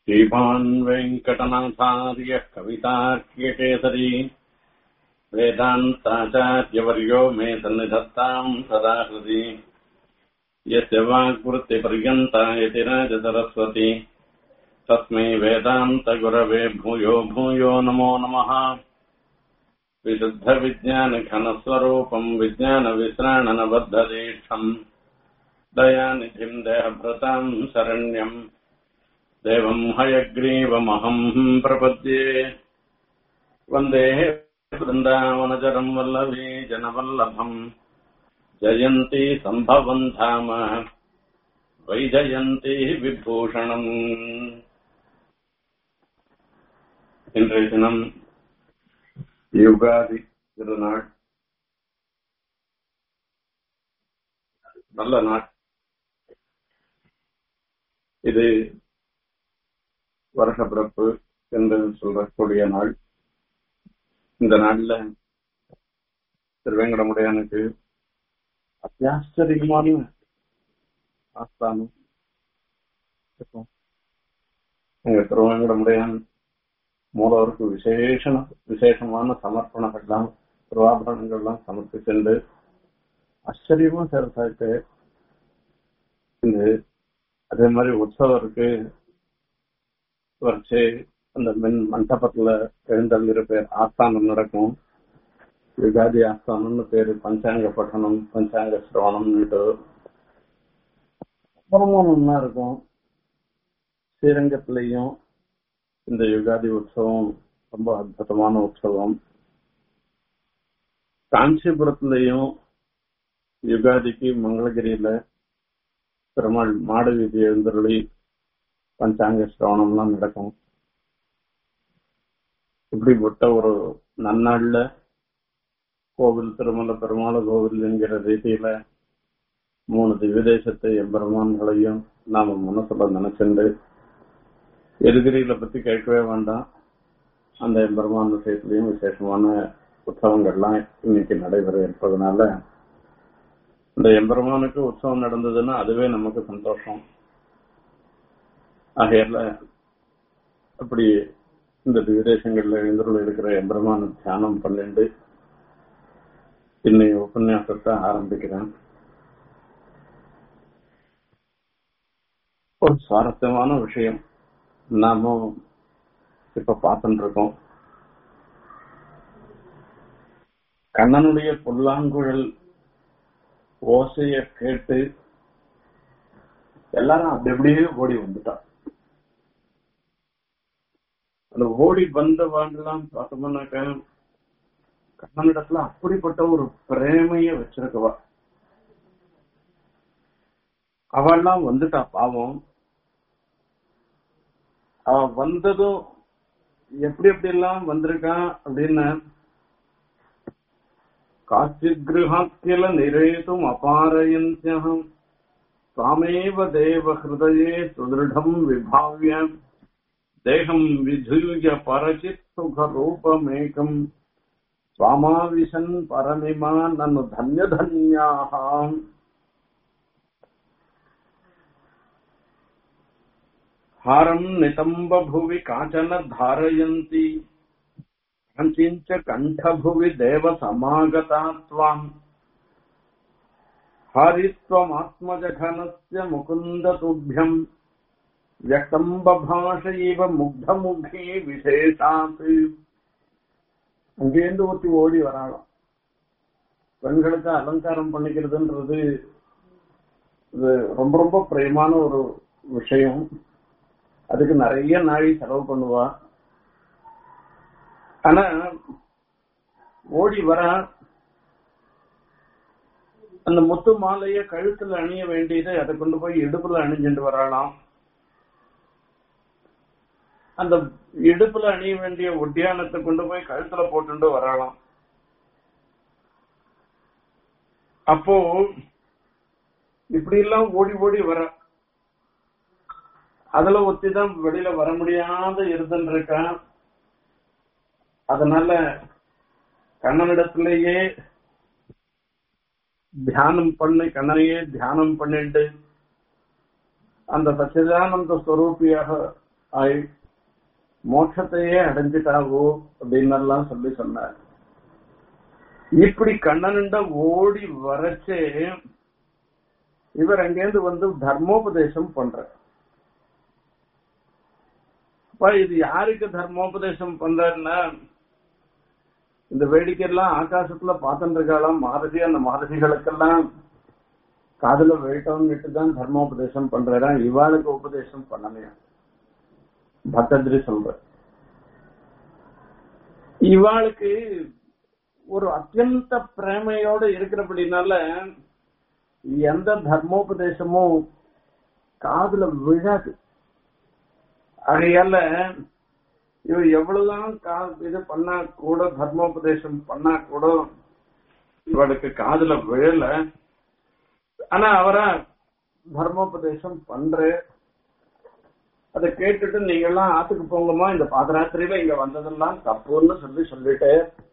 श्रीमान् वेङ्कटनाथार्यः कवितार्क्यकेसरी वेदान्ताचार्यवर्यो मे सन्निधत्ताम् सदा हृदि यस्य वाक्वृत्तिपर्यन्ता यतिराजसरस्वती तस्मै वेदान्तगुरवे भूयो भूयो नमो नमः विशुद्धविज्ञानघनस्वरूपम् विज्ञानविश्राणनबद्धदीक्षम् दयानिधिम् देहभृताम् शरण्यम् देवम् हयग्रीवमहम् प्रपद्ये वन्दे वृन्दावनचरम् वल्लभी जनवल्लभम् जयन्ती सम्भवम् धाम வைஜயந்தி விபூஷணம் இன்றைய தினம் யுகாதி திருநாள் நல்ல நாள் இது வருஷ பிறப்பு என்று சொல்லக்கூடிய நாள் இந்த நாள்ல திருவேங்கடமுடையானுக்கு அத்தியாச்சரியமான ஆஸ்தானம் இருக்கும் எங்க திருவேங்கடமுடையான் மூலவருக்கு விசேஷ விசேஷமான சமர்ப்பணங்கள்லாம் திருவாபரணங்கள்லாம் சமர்ப்பிச்சுண்டு ஆச்சரியமா சேர்த்தாக்கு இந்த அதே மாதிரி உற்சவம் இருக்கு வச்சு அந்த மின் மண்டபத்துல எழுந்தல் பேர் ஆஸ்தானம் நடக்கும் யுகாதி ஆஸ்தானம்னு பேரு பஞ்சாங்க பட்டணம் பஞ்சாங்க சிரவணம்னுட்டு அப்புறமும் நல்லா இருக்கும் ஸ்ரீரங்கத்திலையும் இந்த யுகாதி உற்சவம் ரொம்ப அற்புதமான உற்சவம் காஞ்சிபுரத்திலையும் யுகாதிக்கு மங்களகிரியில பெருமாள் மாடு வீதி எழுந்தருளி பஞ்சாங்க சிரவணம்லாம் நடக்கும் இப்படிப்பட்ட ஒரு நன்னாள்ல கோவில் திருமல பெருமாள் கோவில் என்கிற ரீதியில மூணு திவ்யதேசத்தை எம்பெருமான்களையும் நாம மனசுல நினைச்சுண்டு எதிரிகளை பத்தி கேட்கவே வேண்டாம் அந்த எம்பெருமான் விஷயத்திலையும் விசேஷமான உற்சவங்கள்லாம் இன்னைக்கு நடைபெற இருப்பதனால இந்த எம்பெருமானுக்கு உற்சவம் நடந்ததுன்னா அதுவே நமக்கு சந்தோஷம் ஆகையால அப்படி இந்த விதேசங்கள்ல எழுந்துள்ள இருக்கிற எம்பெருமான தியானம் பண்ணிண்டு இன்னைக்கு உபன்யாசத்தை ஆரம்பிக்கிறேன் ஒரு சுவாரஸ்யமான விஷயம் நாம இப்ப பார்த்துட்டு இருக்கோம் கண்ணனுடைய புல்லாங்குழல் ஓசைய கேட்டு எல்லாரும் அப்படி அப்படியே ஓடி வந்துட்டான் அந்த ஓடி வந்தவாங்கெல்லாம் பார்த்தோம்னாக்க கண்ணனிடத்துல அப்படிப்பட்ட ஒரு பிரேமைய வச்சிருக்கவா அவெல்லாம் வந்துட்டா பாவம் அவ வந்ததும் எப்படி எப்படி எல்லாம் வந்திருக்கான் அப்படின்னு காட்சிகிருஹாக்கில நிறையதும் அபாரயந்தியம் தாமேவ தேவ ஹிருதயே சுதிருடம் விபாவிய தேகம் விதூய பரச்சித் சுக ரூபமேகம் சுவாமாவிசன் பரமிமா நன்னு தன்ய தன்யாகாம் हारम् नितम्बभुवि काचन धारयन्ति काञ्चिञ्च कण्ठभुवि देव समागता त्वाम् हरित्वमात्मजघनस्य मुकुन्द तुभ्यम् व्यक्तम् बभाष इव मुग्धमुखी விசேஷாத் அங்கேருந்து ஊத்தி ஓடி வராளாம் பெண்களுக்கு அலங்காரம் பண்ணிக்கிறதுன்றது இது ரொம்ப ரொம்ப பிரேமான ஒரு விஷயம் அதுக்கு நிறைய நாழி செலவு பண்ணுவா ஆனா ஓடி வர அந்த முத்து மாலைய கழுத்துல அணிய வேண்டியது அதை கொண்டு போய் இடுப்புல அணிஞ்சுட்டு வரலாம் அந்த இடுப்புல அணிய வேண்டிய ஒட்டியானத்தை கொண்டு போய் கழுத்துல போட்டுட்டு வரலாம் அப்போ இப்படி எல்லாம் ஓடி ஓடி வர அதுல ஒத்திதான் வெளியில வர முடியாத இருந்துட்டு இருக்கான் அதனால கண்ணனிடத்திலேயே தியானம் பண்ணி கண்ணனையே தியானம் பண்ணிட்டு அந்த சச்சிதானந்த ஸ்வரூபியாக ஆய் மோட்சத்தையே அடைஞ்சிட்டாவோ அப்படின்னு எல்லாம் சொல்லி சொன்னார் இப்படி கண்ணனிண்ட ஓடி வரச்சே இவர் அங்கேருந்து வந்து தர்மோபதேசம் பண்ற அப்ப இது யாருக்கு தர்மோபதேசம் பண்றாருன்னா இந்த வேடிக்கையெல்லாம் ஆகாசத்துல பார்த்துட்டு இருக்காளாம் மகர்ஷி அந்த மகர்ஷிகளுக்கெல்லாம் காதுல வேட்டோம்னுட்டு தான் தர்மோபதேசம் பண்றாரா இவாளுக்கு உபதேசம் பண்ணலையா பத்தத்ரி சொல்ற இவாளுக்கு ஒரு அத்தியந்த பிரேமையோட இருக்கிறபடினால எந்த தர்மோபதேசமும் காதுல விழாது ஆகையால இவ எவ்வளவுதான் கா இது பண்ணா கூட தர்மோபதேசம் பண்ணா கூட இவளுக்கு காதுல விழல ஆனா அவரா தர்மோபதேசம் பண்ற அதை கேட்டுட்டு நீங்க எல்லாம் ஆத்துக்கு போங்கம்மா இந்த பாதராத்திரியில இங்க வந்ததெல்லாம் தப்புன்னு சொல்லி சொல்லிட்டு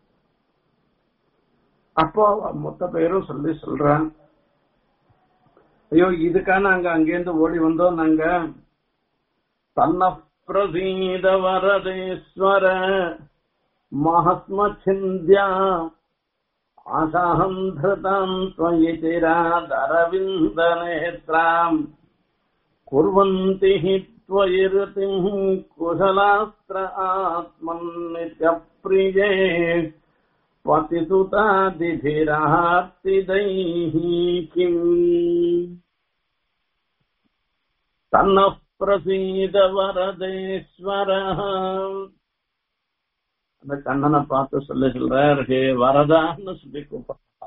அப்போ அவ மொத்த பேரும் சொல்லி சொல்றான் ஐயோ இதுக்கா நாங்க அங்கேருந்து ஓடி வந்தோம் நாங்க தன்ன பிரசீத வரதேஸ்வர மகாத்ம சிந்தியா ஆசாஹம் திருதாம் त्वयि चिरादरविन्दनेत्राम् कुर्वन्ति हि त्वयि रतिम् कुशलास्त्र आत्मन्नित्यप्रिये पतिसुतादिभिरार्तिदैः किम् तन्नः प्रसीद वरदेश्वरः அந்த கண்ணனை பார்த்து சொல்லி சொல்றார் ஹே வரதான்னு சொல்லி கூப்பிடுறா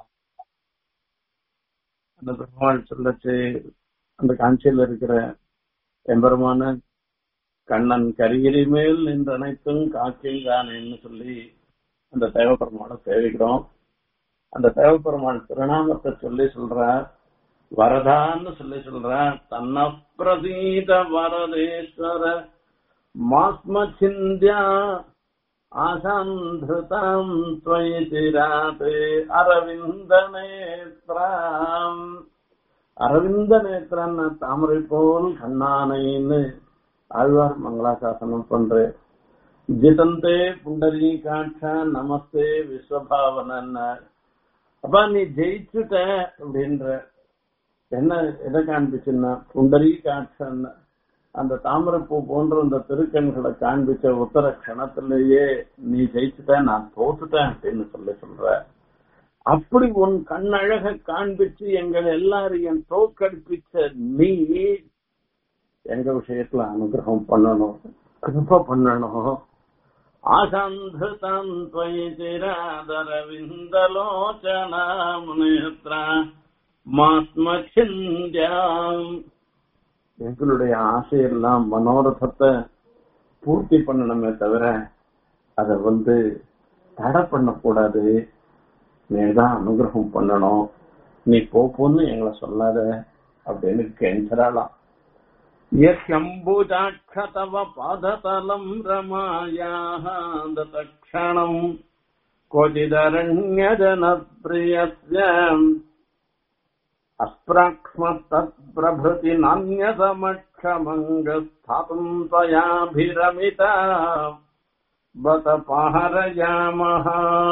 அந்த பெருமாள் சொல்லச்சு அந்த காஞ்சியில் இருக்கிற எம்பெருமான கண்ணன் கரிகிரி மேல் நின்று அனைத்தும் காக்கிங்கானேன்னு சொல்லி அந்த தேவப்பெருமாளை சேவிக்கிறோம் அந்த தேவப்பெருமாள் திருநாமத்தை சொல்லி சொல்றார் வரதான்னு சொல்லி சொல்றார் தன்ன பிரசீத வரதேஸ்வர மாஸ்ம சிந்தியா ஆசாந்திருதாம் त्वयि चिरात् அரவிந்த நேத்ராம் அரவிந்த நேத்திரன் தாமரை போல் கண்ணானைன்னு ஆழ்வார் மங்களாசாசனம் பண்ற ஜிதந்தே புண்டரி காட்சா நமஸ்தே விஸ்வபாவனன் அப்பா நீ ஜெயிச்சுட்ட அப்படின்ற என்ன எதை காண்பிச்சுன்னா புண்டரி காட்சன் அந்த தாமரைப்பூ போன்ற அந்த திருக்கண்களை காண்பிச்ச உத்தர கணத்திலேயே நீ ஜெயிச்சுட்ட நான் தோத்துட்டேன் அப்படின்னு சொல்லி சொல்ற அப்படி உன் கண்ணழக காண்பிச்சு எங்கள் எல்லாரையும் தோற்கடிப்பிச்ச நீ எங்க விஷயத்துல அனுகிரகம் பண்ணணும் கிருப்ப பண்ணணும் ஆசாந்திருதம் त्वयि चिरादरविन्दलोचनाम् नेत्रा மாத்மச்சிந்தியாம் எங்களுடைய ஆசையெல்லாம் மனோரதத்தை பூர்த்தி பண்ணணுமே தவிர அதை வந்து தடை பண்ணக்கூடாது நீ தான் அனுகிரகம் பண்ணணும் நீ போன்னு எங்களை சொல்லாத அப்படின்னு கெஞ்சராளாம் யம்புஜாட்சதவ பாததலம் ரமாயாः ததக்ஷணம் क्वचिदरण्यजनप्रियस्य अस्प्राक्ष्मत्तत्प्रभृति नान्यतमक्षमङ्गस्थातुम् त्वयाभिरमिता बत பாரயாமஹ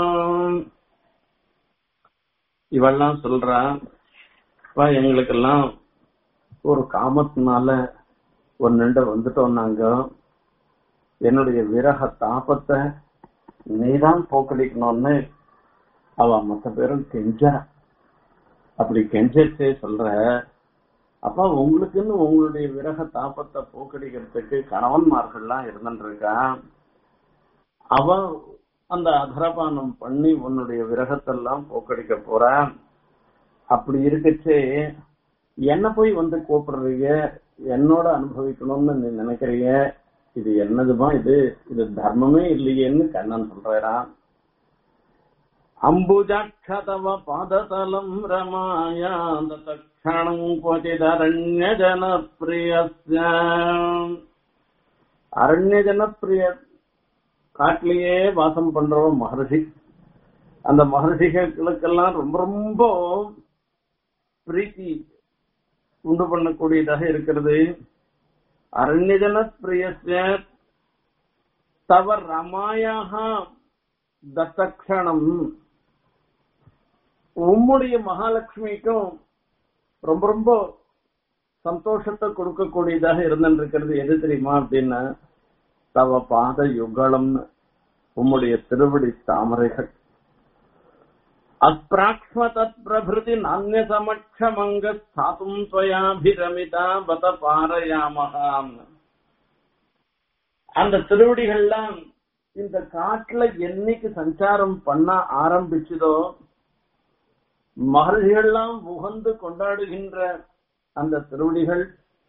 இவெல்லாம் சொல்றா அப்பா எங்களுக்கெல்லாம் ஒரு காமத்தினால ஒரு நின்று வந்துட்டோம் நாங்க என்னுடைய விரக தாபத்தை நீதான் போக்கடிக்கணும்னு அவ மத்த பேரும் கெஞ்சா அப்படி கெஞ்சச்சே சொல்ற அப்பா உங்களுக்குன்னு உங்களுடைய விரக தாபத்தை போக்கடிக்கிறதுக்கு கணவன்மார்கள்லாம் இருந்துருக்கான் அவன் அந்த அதரபானம் பண்ணி உன்னுடைய விரகத்தெல்லாம் போக்கடிக்க போறான் அப்படி இருக்கச்சே என்ன போய் வந்து கூப்பிடுறீங்க என்னோட அனுபவிக்கணும்னு நீ நினைக்கிறீங்க இது என்னதுமா இது இது தர்மமே இல்லையேன்னு கண்ணன் சொல்றான் அம்புஜாட்சதவ பாததலம் ரமாயா தக்ஷணம் கொச்சிதரண்ய ஜனப்பிரியஸ்ய அரண்ய ஜனப்பிரிய காட்டிலேயே வாசம் பண்றவ மகர்ஷி அந்த மகர்ஷிகளுக்கெல்லாம் ரொம்ப ரொம்ப பிரீத்தி உண்டு பண்ணக்கூடியதாக இருக்கிறது அரண்யஜன பிரியஸ்ய தவ ரமாயாக தத்தக்ஷணம் உம்முடைய மகாலட்சுமிக்கும் ரொம்ப ரொம்ப சந்தோஷத்தை கொடுக்கக்கூடியதாக இருந்திருக்கிறது எது தெரியுமா அப்படின்னா தவ பாத யுகலம்னு உம்முடைய திருவடி தாமரைகள் அப்ராக்ஷ்ம தத் பிரபிருதி நானிய சமட்சமங்க ஸ்தாத்தும் துவயாபிரமிதா பத பாரயாமகாம் அந்த திருவடிகள்லாம் இந்த காட்டுல என்னைக்கு சஞ்சாரம் பண்ண ஆரம்பிச்சதோ மகர்ஷிகள்லாம் உகந்து கொண்டாடுகின்ற அந்த திருவடிகள்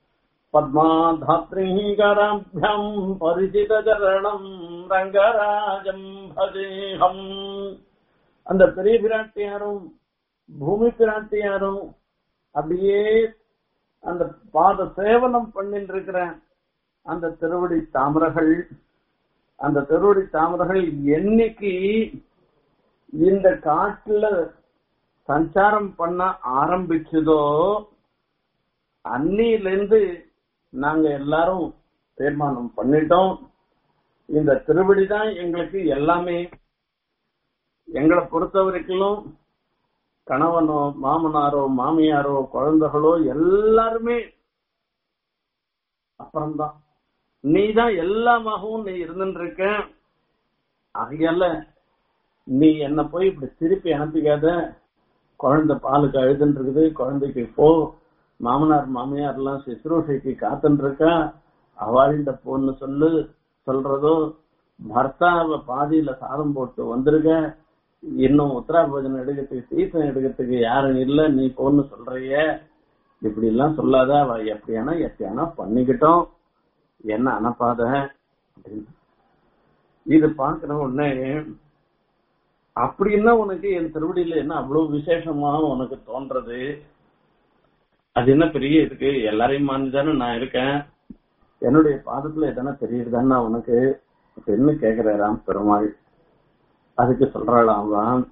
பத்மாதாத்ரிகராபியம் பரிசித சரணம் ரங்கராஜம் பதேகம் அந்த பெரிய பிராட்டியாரும் பூமி பிராட்டியாரும் அப்படியே அந்த பாத சேவனம் பண்ணிட்டு இருக்கிற அந்த திருவடி தாமரைகள் அந்த திருவடி தாமரைகள் என்னைக்கு இந்த காட்டுல சஞ்சாரம் பண்ண ஆரம்பிச்சதோ அன்னியிலிருந்து நாங்க எல்லாரும் தீர்மானம் பண்ணிட்டோம் இந்த திருவடி தான் எங்களுக்கு எல்லாமே எங்களை பொறுத்த வரைக்கும் கணவனோ மாமனாரோ மாமியாரோ குழந்தைகளோ எல்லாருமே அப்புறம்தான் நீ தான் எல்லாமாகவும் நீ இருந்துட்டு இருக்க ஆகையால நீ என்ன போய் இப்படி திருப்பி அனுப்பிக்காத குழந்தை பாலுக்கு அழுதுன்னு இருக்குது குழந்தைக்கு போ மாமனார் மாமியார் எல்லாம் சிசுரூஷைக்கு காத்துட்டு இருக்கா அவள்கிட்ட போன்னு சொல்லு சொல்றதோ பர்த்தாவ பாதியில சாதம் போட்டு வந்திருக்க இன்னும் உத்தராபோஜனம் எடுக்கிறதுக்கு சீசன் எடுக்கிறதுக்கு யாரும் இல்ல நீ போன்னு சொல்றிய இப்படி எல்லாம் சொல்லாத அவ எப்படியானா எப்படியானா பண்ணிக்கிட்டோம் என்ன அனுப்பாத அப்படின்னு இது பாக்குற உடனே அப்படின்னா உனக்கு என் திருவடியில என்ன அவ்வளவு விசேஷமா உனக்கு தோன்றது அது என்ன பெரிய இருக்கு எல்லாரையும் மாறிதானே நான் இருக்கேன் என்னுடைய பாதத்துல எதனா தெரியுதுதானே உனக்கு அப்படின்னு கேக்குறாராம் பெருமாள் அதுக்கு சொல்றாளாம் அவன்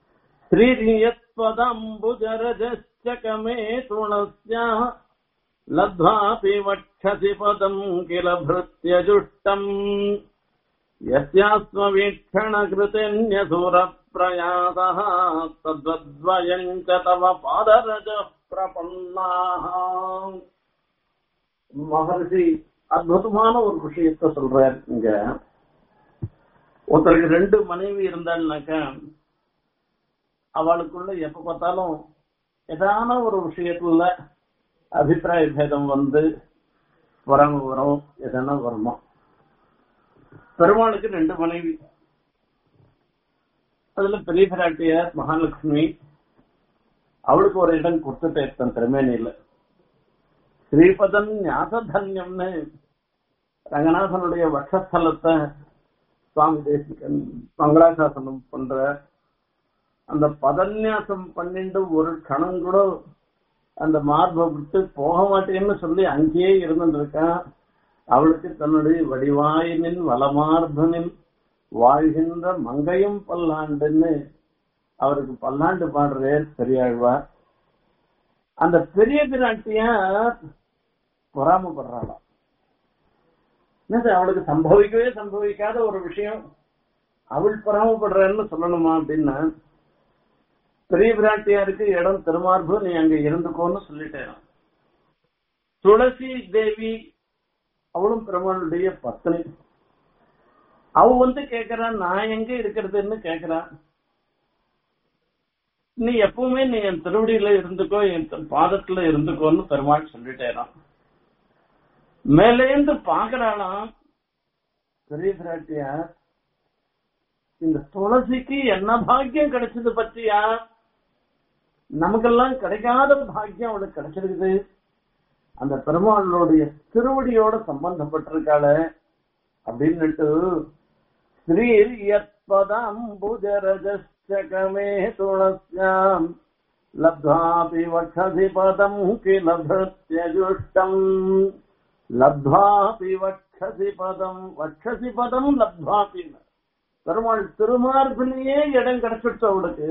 ஸ்ரீரியத்பதம்புஜரஜமே துணஸ்யா லத்வாபி வட்சசி பதம் கில பிருத்யஜுஷ்டம் यस्यास्मवीक्षणकृतिन्यसुरप्रयासः तद्वद्वयम् च तव पादरजः பிரபன்னாக மகர்ஷி அற்புதமான ஒரு விஷயத்த சொல்றார் இங்க ஒருத்தருக்கு ரெண்டு மனைவி இருந்தாள்னாக்க அவளுக்குள்ள எப்ப பார்த்தாலும் ஏதான ஒரு விஷயத்துல அபிப்பிராய பேதம் வந்து வரவு வரும் எதனா வருமா பெருமாளுக்கு ரெண்டு மனைவி அதுல பெரிய பிராட்டியார் மகாலட்சுமி அவளுக்கு ஒரு இடம் கொடுத்துட்டு தன் திருமேனியில ஸ்ரீபதன் ஞாசதன்யம்னு ரங்கநாதனுடைய வட்சஸ்தலத்தை சுவாமி தேசிகன் மங்களாசாசனம் பண்ற அந்த பதன்யாசம் பண்ணிட்டு ஒரு கணம் கூட அந்த மார்பை விட்டு போக மாட்டேன்னு சொல்லி அங்கேயே இருந்துட்டு இருக்கான் அவளுக்கு தன்னுடைய வடிவாயினின் வளமார்பனின் வாழ்கின்ற மங்கையும் பல்லாண்டுன்னு அவருக்கு பல்லாண்டு பாடுறார் பெரியாழ்வார் அந்த பெரிய பிராட்டியார் பொறாமப்படுறாளாம் என்னது அவளுக்கு சம்பவிக்கவே சம்பவிக்காத ஒரு விஷயம் அவள் பொறாமப்படுறன்னு சொல்லணுமா அப்படின்னா பெரிய பிராட்டியாருக்கு இடம் திருமார்பு நீ அங்க இருந்துக்கோன்னு சொல்லிட்டேன் துளசி தேவி அவளும் பெருமாளுடைய பத்னி அவ வந்து கேக்குறான் நான் எங்க இருக்கிறதுன்னு கேக்குறான் நீ எப்பவுமே நீ என் திருவடியில இருந்துக்கோ என் பாதத்துல இருந்துக்கோன்னு பெருமாள் சொல்லிட்டேறான் மேலேந்து பாக்குறாளாம் பெரிய பிராட்டியா இந்த துளசிக்கு என்ன பாக்கியம் கிடைச்சது பத்தியா நமக்கெல்லாம் கிடைக்காத பாக்கியம் அவளுக்கு கிடைச்சிருக்குது அந்த பெருமாளுடைய திருவடியோட சம்பந்தப்பட்டிருக்காள அப்படின்னுட்டு ஸ்ரீர் யத்பதம்புஜரஜமே துளஸ்யாம் லப்தாபி வட்சசி பதம் கில பிரத்யஜுஷ்டம் லப்தாபி வட்சசி பதம் வட்சசி பதம் லப்தாபி பெருமாள் திருமார்பிலேயே இடம் கிடைச்சிடுச்சு அவளுக்கு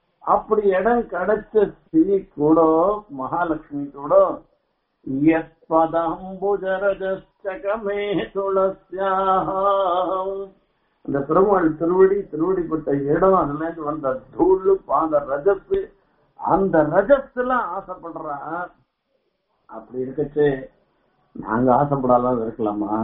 அப்படி இடம் கிடைச்ச ஸ்ரீ கூட மகாலட்சுமி கூட பதாம்புஜரஜமே துளசியாம் அந்த பெருமாள் திருவடி திருவடிப்பட்ட இடம் அதுல இருந்து வந்த தூள் பாத ரஜஸ் அந்த ரஜஸ்ல ஆசைப்படுறான் அப்படி இருக்கச்சு நாங்க ஆசைப்படாதான் இருக்கலாமா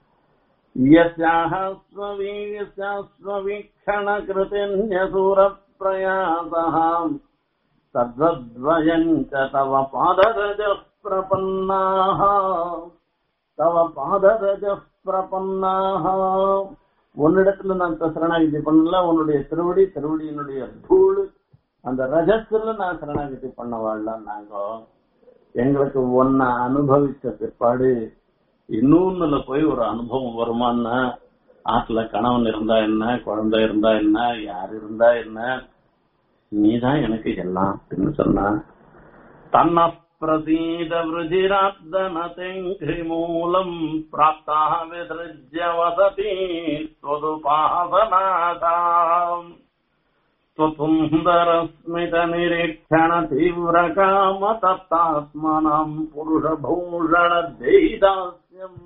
யஸ்யாஹஸ்வீக்ஷணகிருதின்யசூரப்பிரயாசம் தத்வத்வயஞ்ச தவ பாதரஜ பிரபன்னாः தவ பாதரஜ பிரபன்னாः உன்னிடத்துல நான் இப்ப சரணாகிதி பண்ணல உன்னுடைய திருவடி திருவடியினுடைய தூள் அந்த ரஜஸ்ல நான் சரணாகிதி பண்ண வாழலாம் நாங்க எங்களுக்கு ஒன்ன அனுபவிச்ச பிற்பாடு இன்னொன்னுல போய் ஒரு அனுபவம் வருமான்னா ஆத்துல கணவன் இருந்தா என்ன குழந்தை இருந்தா என்ன யார் இருந்தா என்ன நீதான் எனக்கு எல்லாம் அப்படின்னு சொன்னா தன்ன பிரசீத விருஜிராப்தனதெங்கி மூலம் பிராப்தா விதிருஜ்ய வசதி त्वदुपासनाकाम् त्वसुन्दरस्मितनिरीक्षण तीव्रकाम तप्तात्मनाम् புருஷபூஷண தெய்தாஸ்யம்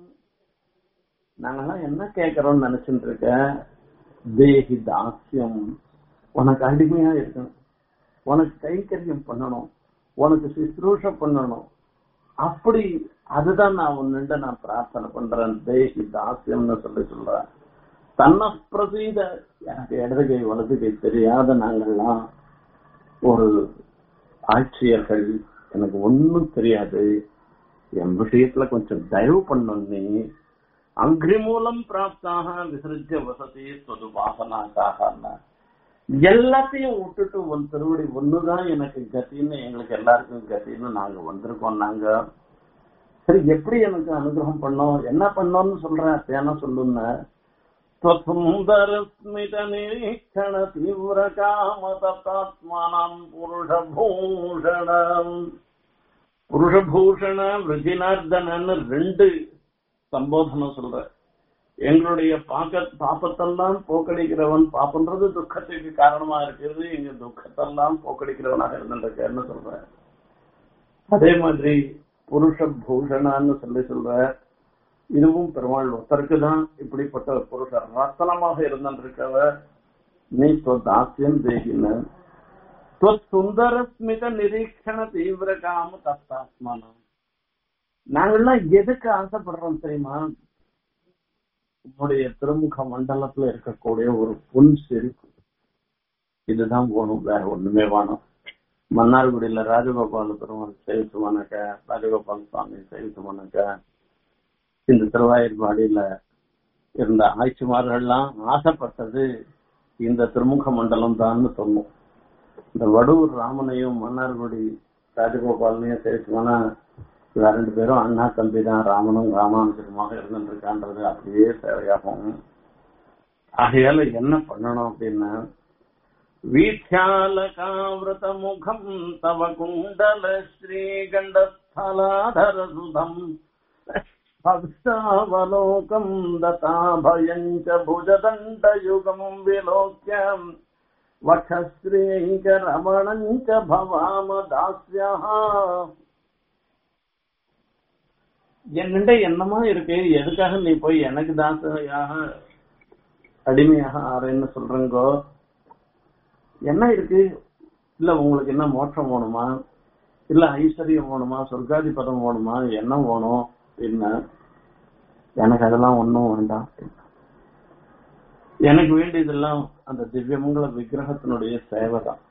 நாங்கெல்லாம் என்ன கேட்கறோம்னு நினைச்சுட்டு இருக்க தேகி தாஸ்யம் உனக்கு அடிமையா இருக்கணும் உனக்கு கைங்கரியம் பண்ணணும் உனக்கு சுশ্ரூஷ பண்ணணும் அப்படி அதுதான் நான் உன்னிட்ட நான் பிரார்த்தனை பண்றேன் தேகி தாஸ்யம்னு சொல்லி சொல்றேன் தன்ன பிரசீத எனக்கு இடது கை வலது கை தெரியாத நாங்கள்லாம் ஒரு ஆட்சியர்கள் எனக்கு ஒன்னும் தெரியாது என் விஷயத்துல கொஞ்சம் தயவு பண்ணும் நீ அங்கிரி மூலம் பிராப்தாக விசரிச்ச வசதி சொதுபாசனாக்காக எல்லாத்தையும் விட்டுட்டு உன் திருவடி ஒண்ணுதான் எனக்கு கத்தின்னு எங்களுக்கு எல்லாருக்கும் கத்தின்னு நாங்க வந்திருக்கோம் நாங்க சரி எப்படி எனக்கு அனுகிரகம் பண்ணோம் என்ன பண்ணோம்னு சொல்றேன் தேன சொல்லுங்க स्वसुन्दरस्मित निरीक्षण तीव्र काम तत्मानाम् புருஷபூஷணம் புருஷபூஷண விருஜினார்தனன்னு ரெண்டு சம்போதனம் சொல்ற எங்களுடைய பாக்க பாப்பத்தெல்லாம் போக்கடிக்கிறவன் பாப்பன்றது துக்கத்துக்கு காரணமா இருக்கிறது எங்க துக்கத்தெல்லாம் போக்கடிக்கிறவனாக இருந்திருக்கேன்னு சொல்ற அதே மாதிரி புருஷ பூஷணான்னு சொல்லி சொல்ற இதுவும் பெருமாள் ஒருத்தருக்கு தான் இப்படிப்பட்ட புருஷர் ரத்தனமாக இருந்திருக்கவ நீ தாசியம் தேகின சுந்தர ஸ்மித நிரீட்சண தீவிர காம தத்தாத்மானம் நாங்கள்லாம் எதுக்கு ஆசைப்படுறோம் தெரியுமா உங்களுடைய திருமுக மண்டலத்துல இருக்கக்கூடிய ஒரு புன் செருக்கு இதுதான் போகணும் வேற ஒண்ணுமே வேணும் மன்னார்குடியில ராஜகோபால பெருமாள் சேவிச்சுமானாக்க ராஜகோபால் சுவாமி சேவிச்சுமானாக்க இந்த திருவாயூர்பாடியில இருந்த ஆட்சிமார்கள்லாம் ஆசைப்பட்டது இந்த திருமுக மண்டலம் தான் சொன்னோம் இந்த வடூர் ராமனையும் மன்னார்குடி ராஜகோபாலனையும் சேர்த்துமானா இவ ரெண்டு பேரும் அண்ணா தம்பி தான் ராமனும் ராமானுஜருமாக இருந்துருக்கான்றது அப்படியே தேவையாகும் ஆகையால என்ன பண்ணணும் அப்படின்னா வீட்சாலகாவிரத முகம் தவ குண்டல ஸ்ரீகண்டஸ்தலாதர சுதம் भक्तावलोकम् दताभयम् च भुजदण्डयुगम् विलोक्यम् वक्षश्रीकरमणम् च भवाम दास्यः என்னண்ட என்னமா இருக்கு எதுக்காக நீ போய் எனக்கு தாசையாக அடிமையாக ஆறேன்னு சொல்றங்கோ என்ன இருக்கு இல்ல உங்களுக்கு என்ன மோட்சம் வேணுமா இல்ல ஐஸ்வர்யம் வேணுமா சொர்க்காதி பதம் வேணுமா என்ன வேணும் என்ன எனக்கு அதெல்லாம் ஒன்றும் வேண்டாம் எனக்கு வேண்டியதெல்லாம் அந்த திவ்யமங்கல விக்கிரகத்தினுடைய சேவை தான்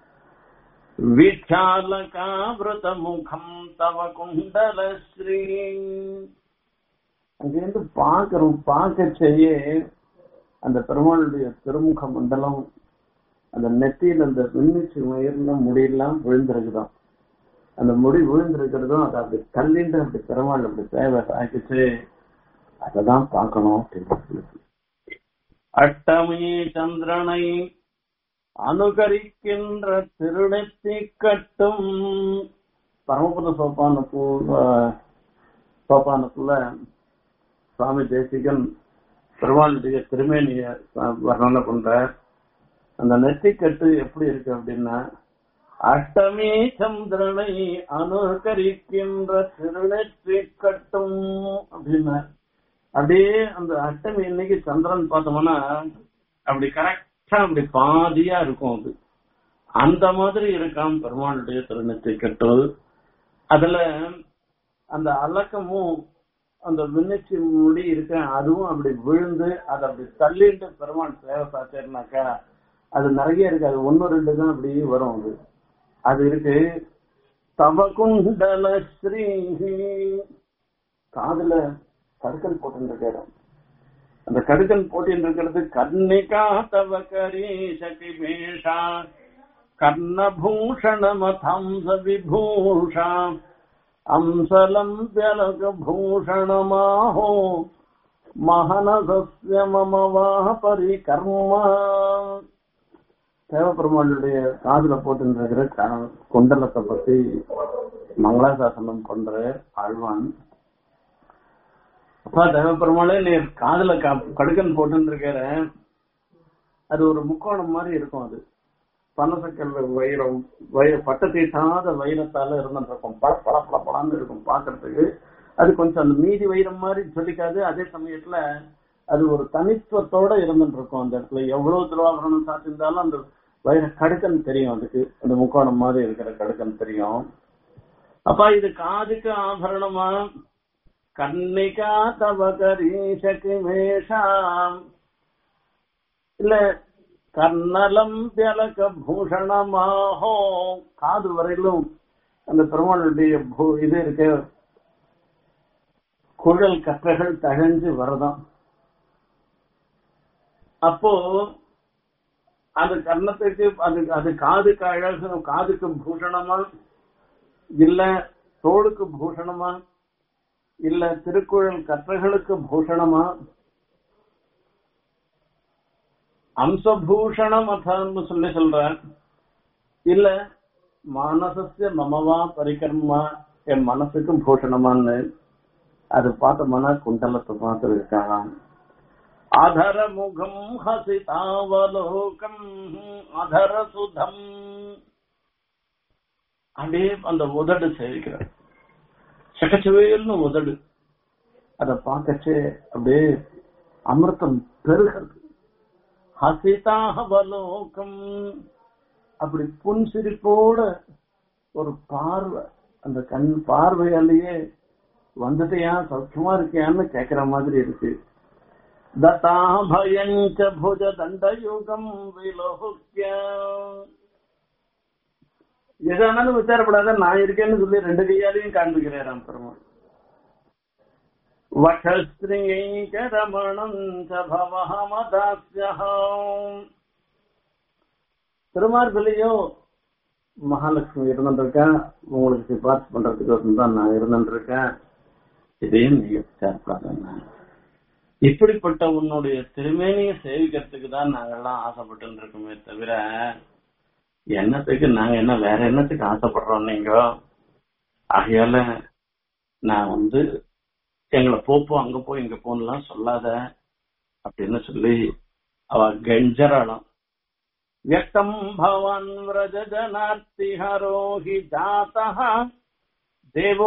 வீட்சாலகாவிரத முகம் தவ குண்டல ஸ்ரீ அங்கிருந்து பாக்குறோம் பார்க்க செய்ய அந்த பெருமாளுடைய திருமுக மண்டலம் அந்த நெத்தியில் அந்த மின்னிச்சு உயர்ந்த முடியெல்லாம் விழுந்திருக்குதான் அந்த முடி விழுந்திருக்கிறதும் அதை அப்படி தள்ளிண்டு அப்படி பெருமாள் அப்படி தேவை ஆக்கிச்சு அததான் பார்க்கணும் அப்படின்னு அட்டமி சந்திரனை அனுகரிக்கின்ற திருநெத்தி கட்டும் பரமபத சோப்பான சோப்பானத்துல சுவாமி தேசிகன் பெருமாளுடைய திருமேனிய வர்ணனை பண்ற அந்த நெத்திக்கட்டு எப்படி இருக்கு அப்படின்னா அஷ்டமி சந்திரனை அனுகரிக்கின்ற திருநெற்றி கட்டும் அப்படின்னா அப்படியே அந்த அஷ்டமி இன்னைக்கு சந்திரன் பார்த்தோம்னா அப்படி கரெக்டா அப்படி பாதியா இருக்கும் அது அந்த மாதிரி இருக்காம் பெருமாளுடைய திருநெற்றி கட்டு அதுல அந்த அலக்கமும் அந்த விண்ணச்சி முடி இருக்க அதுவும் அப்படி விழுந்து அதை அப்படி தள்ளிட்டு பெருமாள் சேவை சாச்சேர்னாக்கா அது நிறைய இருக்கு அது ஒன்னு ரெண்டு தான் அப்படி வரும் அது அது இருக்கு தவகுண்டல ஸ்ரீ காதுல கடுக்கன் போட்டு அந்த கடுக்கன் போட்டின்னு இருக்கிறது கர்ணிகா தவ கரீஷகி மேஷா கர்ணபூஷணமதம்ச விபூஷா அம்சலம் வியலக பூஷணமாஹோ மகனசஸ்ய மம வா பரிகர்மா தேவபெருமாளுடைய காதுல போட்டுருக்கிற குண்டலத்தை பத்தி மங்களாசாசனம் பண்ற ஆழ்வான் அப்பா தேவபெருமாளே நீ காதுல கடுக்கன் போட்டு இருக்கிற அது ஒரு முக்கோணம் மாதிரி இருக்கும் அது பனசக்கல் வைரம் வய பட்ட தீட்டாத வைரத்தால இருந்துருக்கும் பல பல பல பலான்னு இருக்கும் பாக்குறதுக்கு அது கொஞ்சம் அந்த மீதி வைரம் மாதிரி சொல்லிக்காது அதே சமயத்துல அது ஒரு தனித்துவத்தோட இருந்துட்டு இருக்கும் அந்த இடத்துல எவ்வளவு திருவாபரணம் சாத்திருந்தாலும் அந்த வைர கடுக்கன் தெரியும் அதுக்கு அந்த முக்கோணம் மாதிரி இருக்கிற கடுக்கன் தெரியும் அப்பா இது காதுக்கு ஆபரணமா கன்னிகா தவ கரீஷக்கு மேஷாம் இல்ல கர்ணலம் திலக பூஷணமாஹோ காது வரையிலும் அந்த பெருமாளுடைய இது இருக்க குழல் கற்றைகள் தகஞ்சு வரதான் அப்போ அது கர்ணத்துக்கு அது அது காதுக்கு அழகு காதுக்கு பூஷணமா இல்ல தோளுக்கு பூஷணமா இல்ல திருக்குழல் கற்றைகளுக்கு பூஷணமா அம்சபூஷணம் அதான்னு சொல்லி சொல்ற இல்ல மனசஸ்ய மமவா பரிகர்மா என் மனசுக்கு பூஷணமான்னு அது பார்த்தோம்னா குண்டலத்தை பார்த்து இருக்காங்க அதர முகம் ஹசிதாவலோகம் அதர சுதம் அப்படியே அந்த உதடு சேவிக்கிறார் சகச்சுவையல்னு உதடு அத பார்க்கச்சே அப்படியே அமிர்தம் பெருகிறது ஹசிதாவலோகம் அப்படி புன்சிரிப்போட ஒரு பார்வை அந்த கண் பார்வையாலேயே வந்துட்டியா சௌக்கியமா இருக்கியான்னு கேக்குற மாதிரி இருக்கு ததாபயஞ்ச புஜ தண்டயுகம் விலோக்கிய எதானாலும் விசாரப்படாத நான் இருக்கேன்னு சொல்லி ரெண்டு கையாலையும் காண்பிக்கிறேன் பெருமாள் வட்டஸ்திரீகரமணம் பவஹமதாஸ்யம் திருமார்பிலையும் மகாலட்சுமி இருந்துருக்கேன் உங்களுக்கு சிபார்த்து பண்றதுக்கு தான் நான் இருந்துருக்கேன் இதையும் நீங்க விசாரிப்பாங்க இப்படிப்பட்ட உன்னுடைய திருமேனிய சேவிக்கிறதுக்கு தான் நாங்கெல்லாம் ஆசைப்பட்டு இருக்கோமே தவிர என்னத்துக்கு நாங்க என்ன வேற என்னத்துக்கு ஆசைப்படுறோம் நீங்க ஆகையால நான் வந்து எங்களை போப்போ அங்க போய் இங்க போன்லாம் சொல்லாத அப்படின்னு சொல்லி அவ கெஞ்சராளம் வியக்தம் பவான் விரஜனார்த்திஹரோ ஹி ஜாத்தः देवो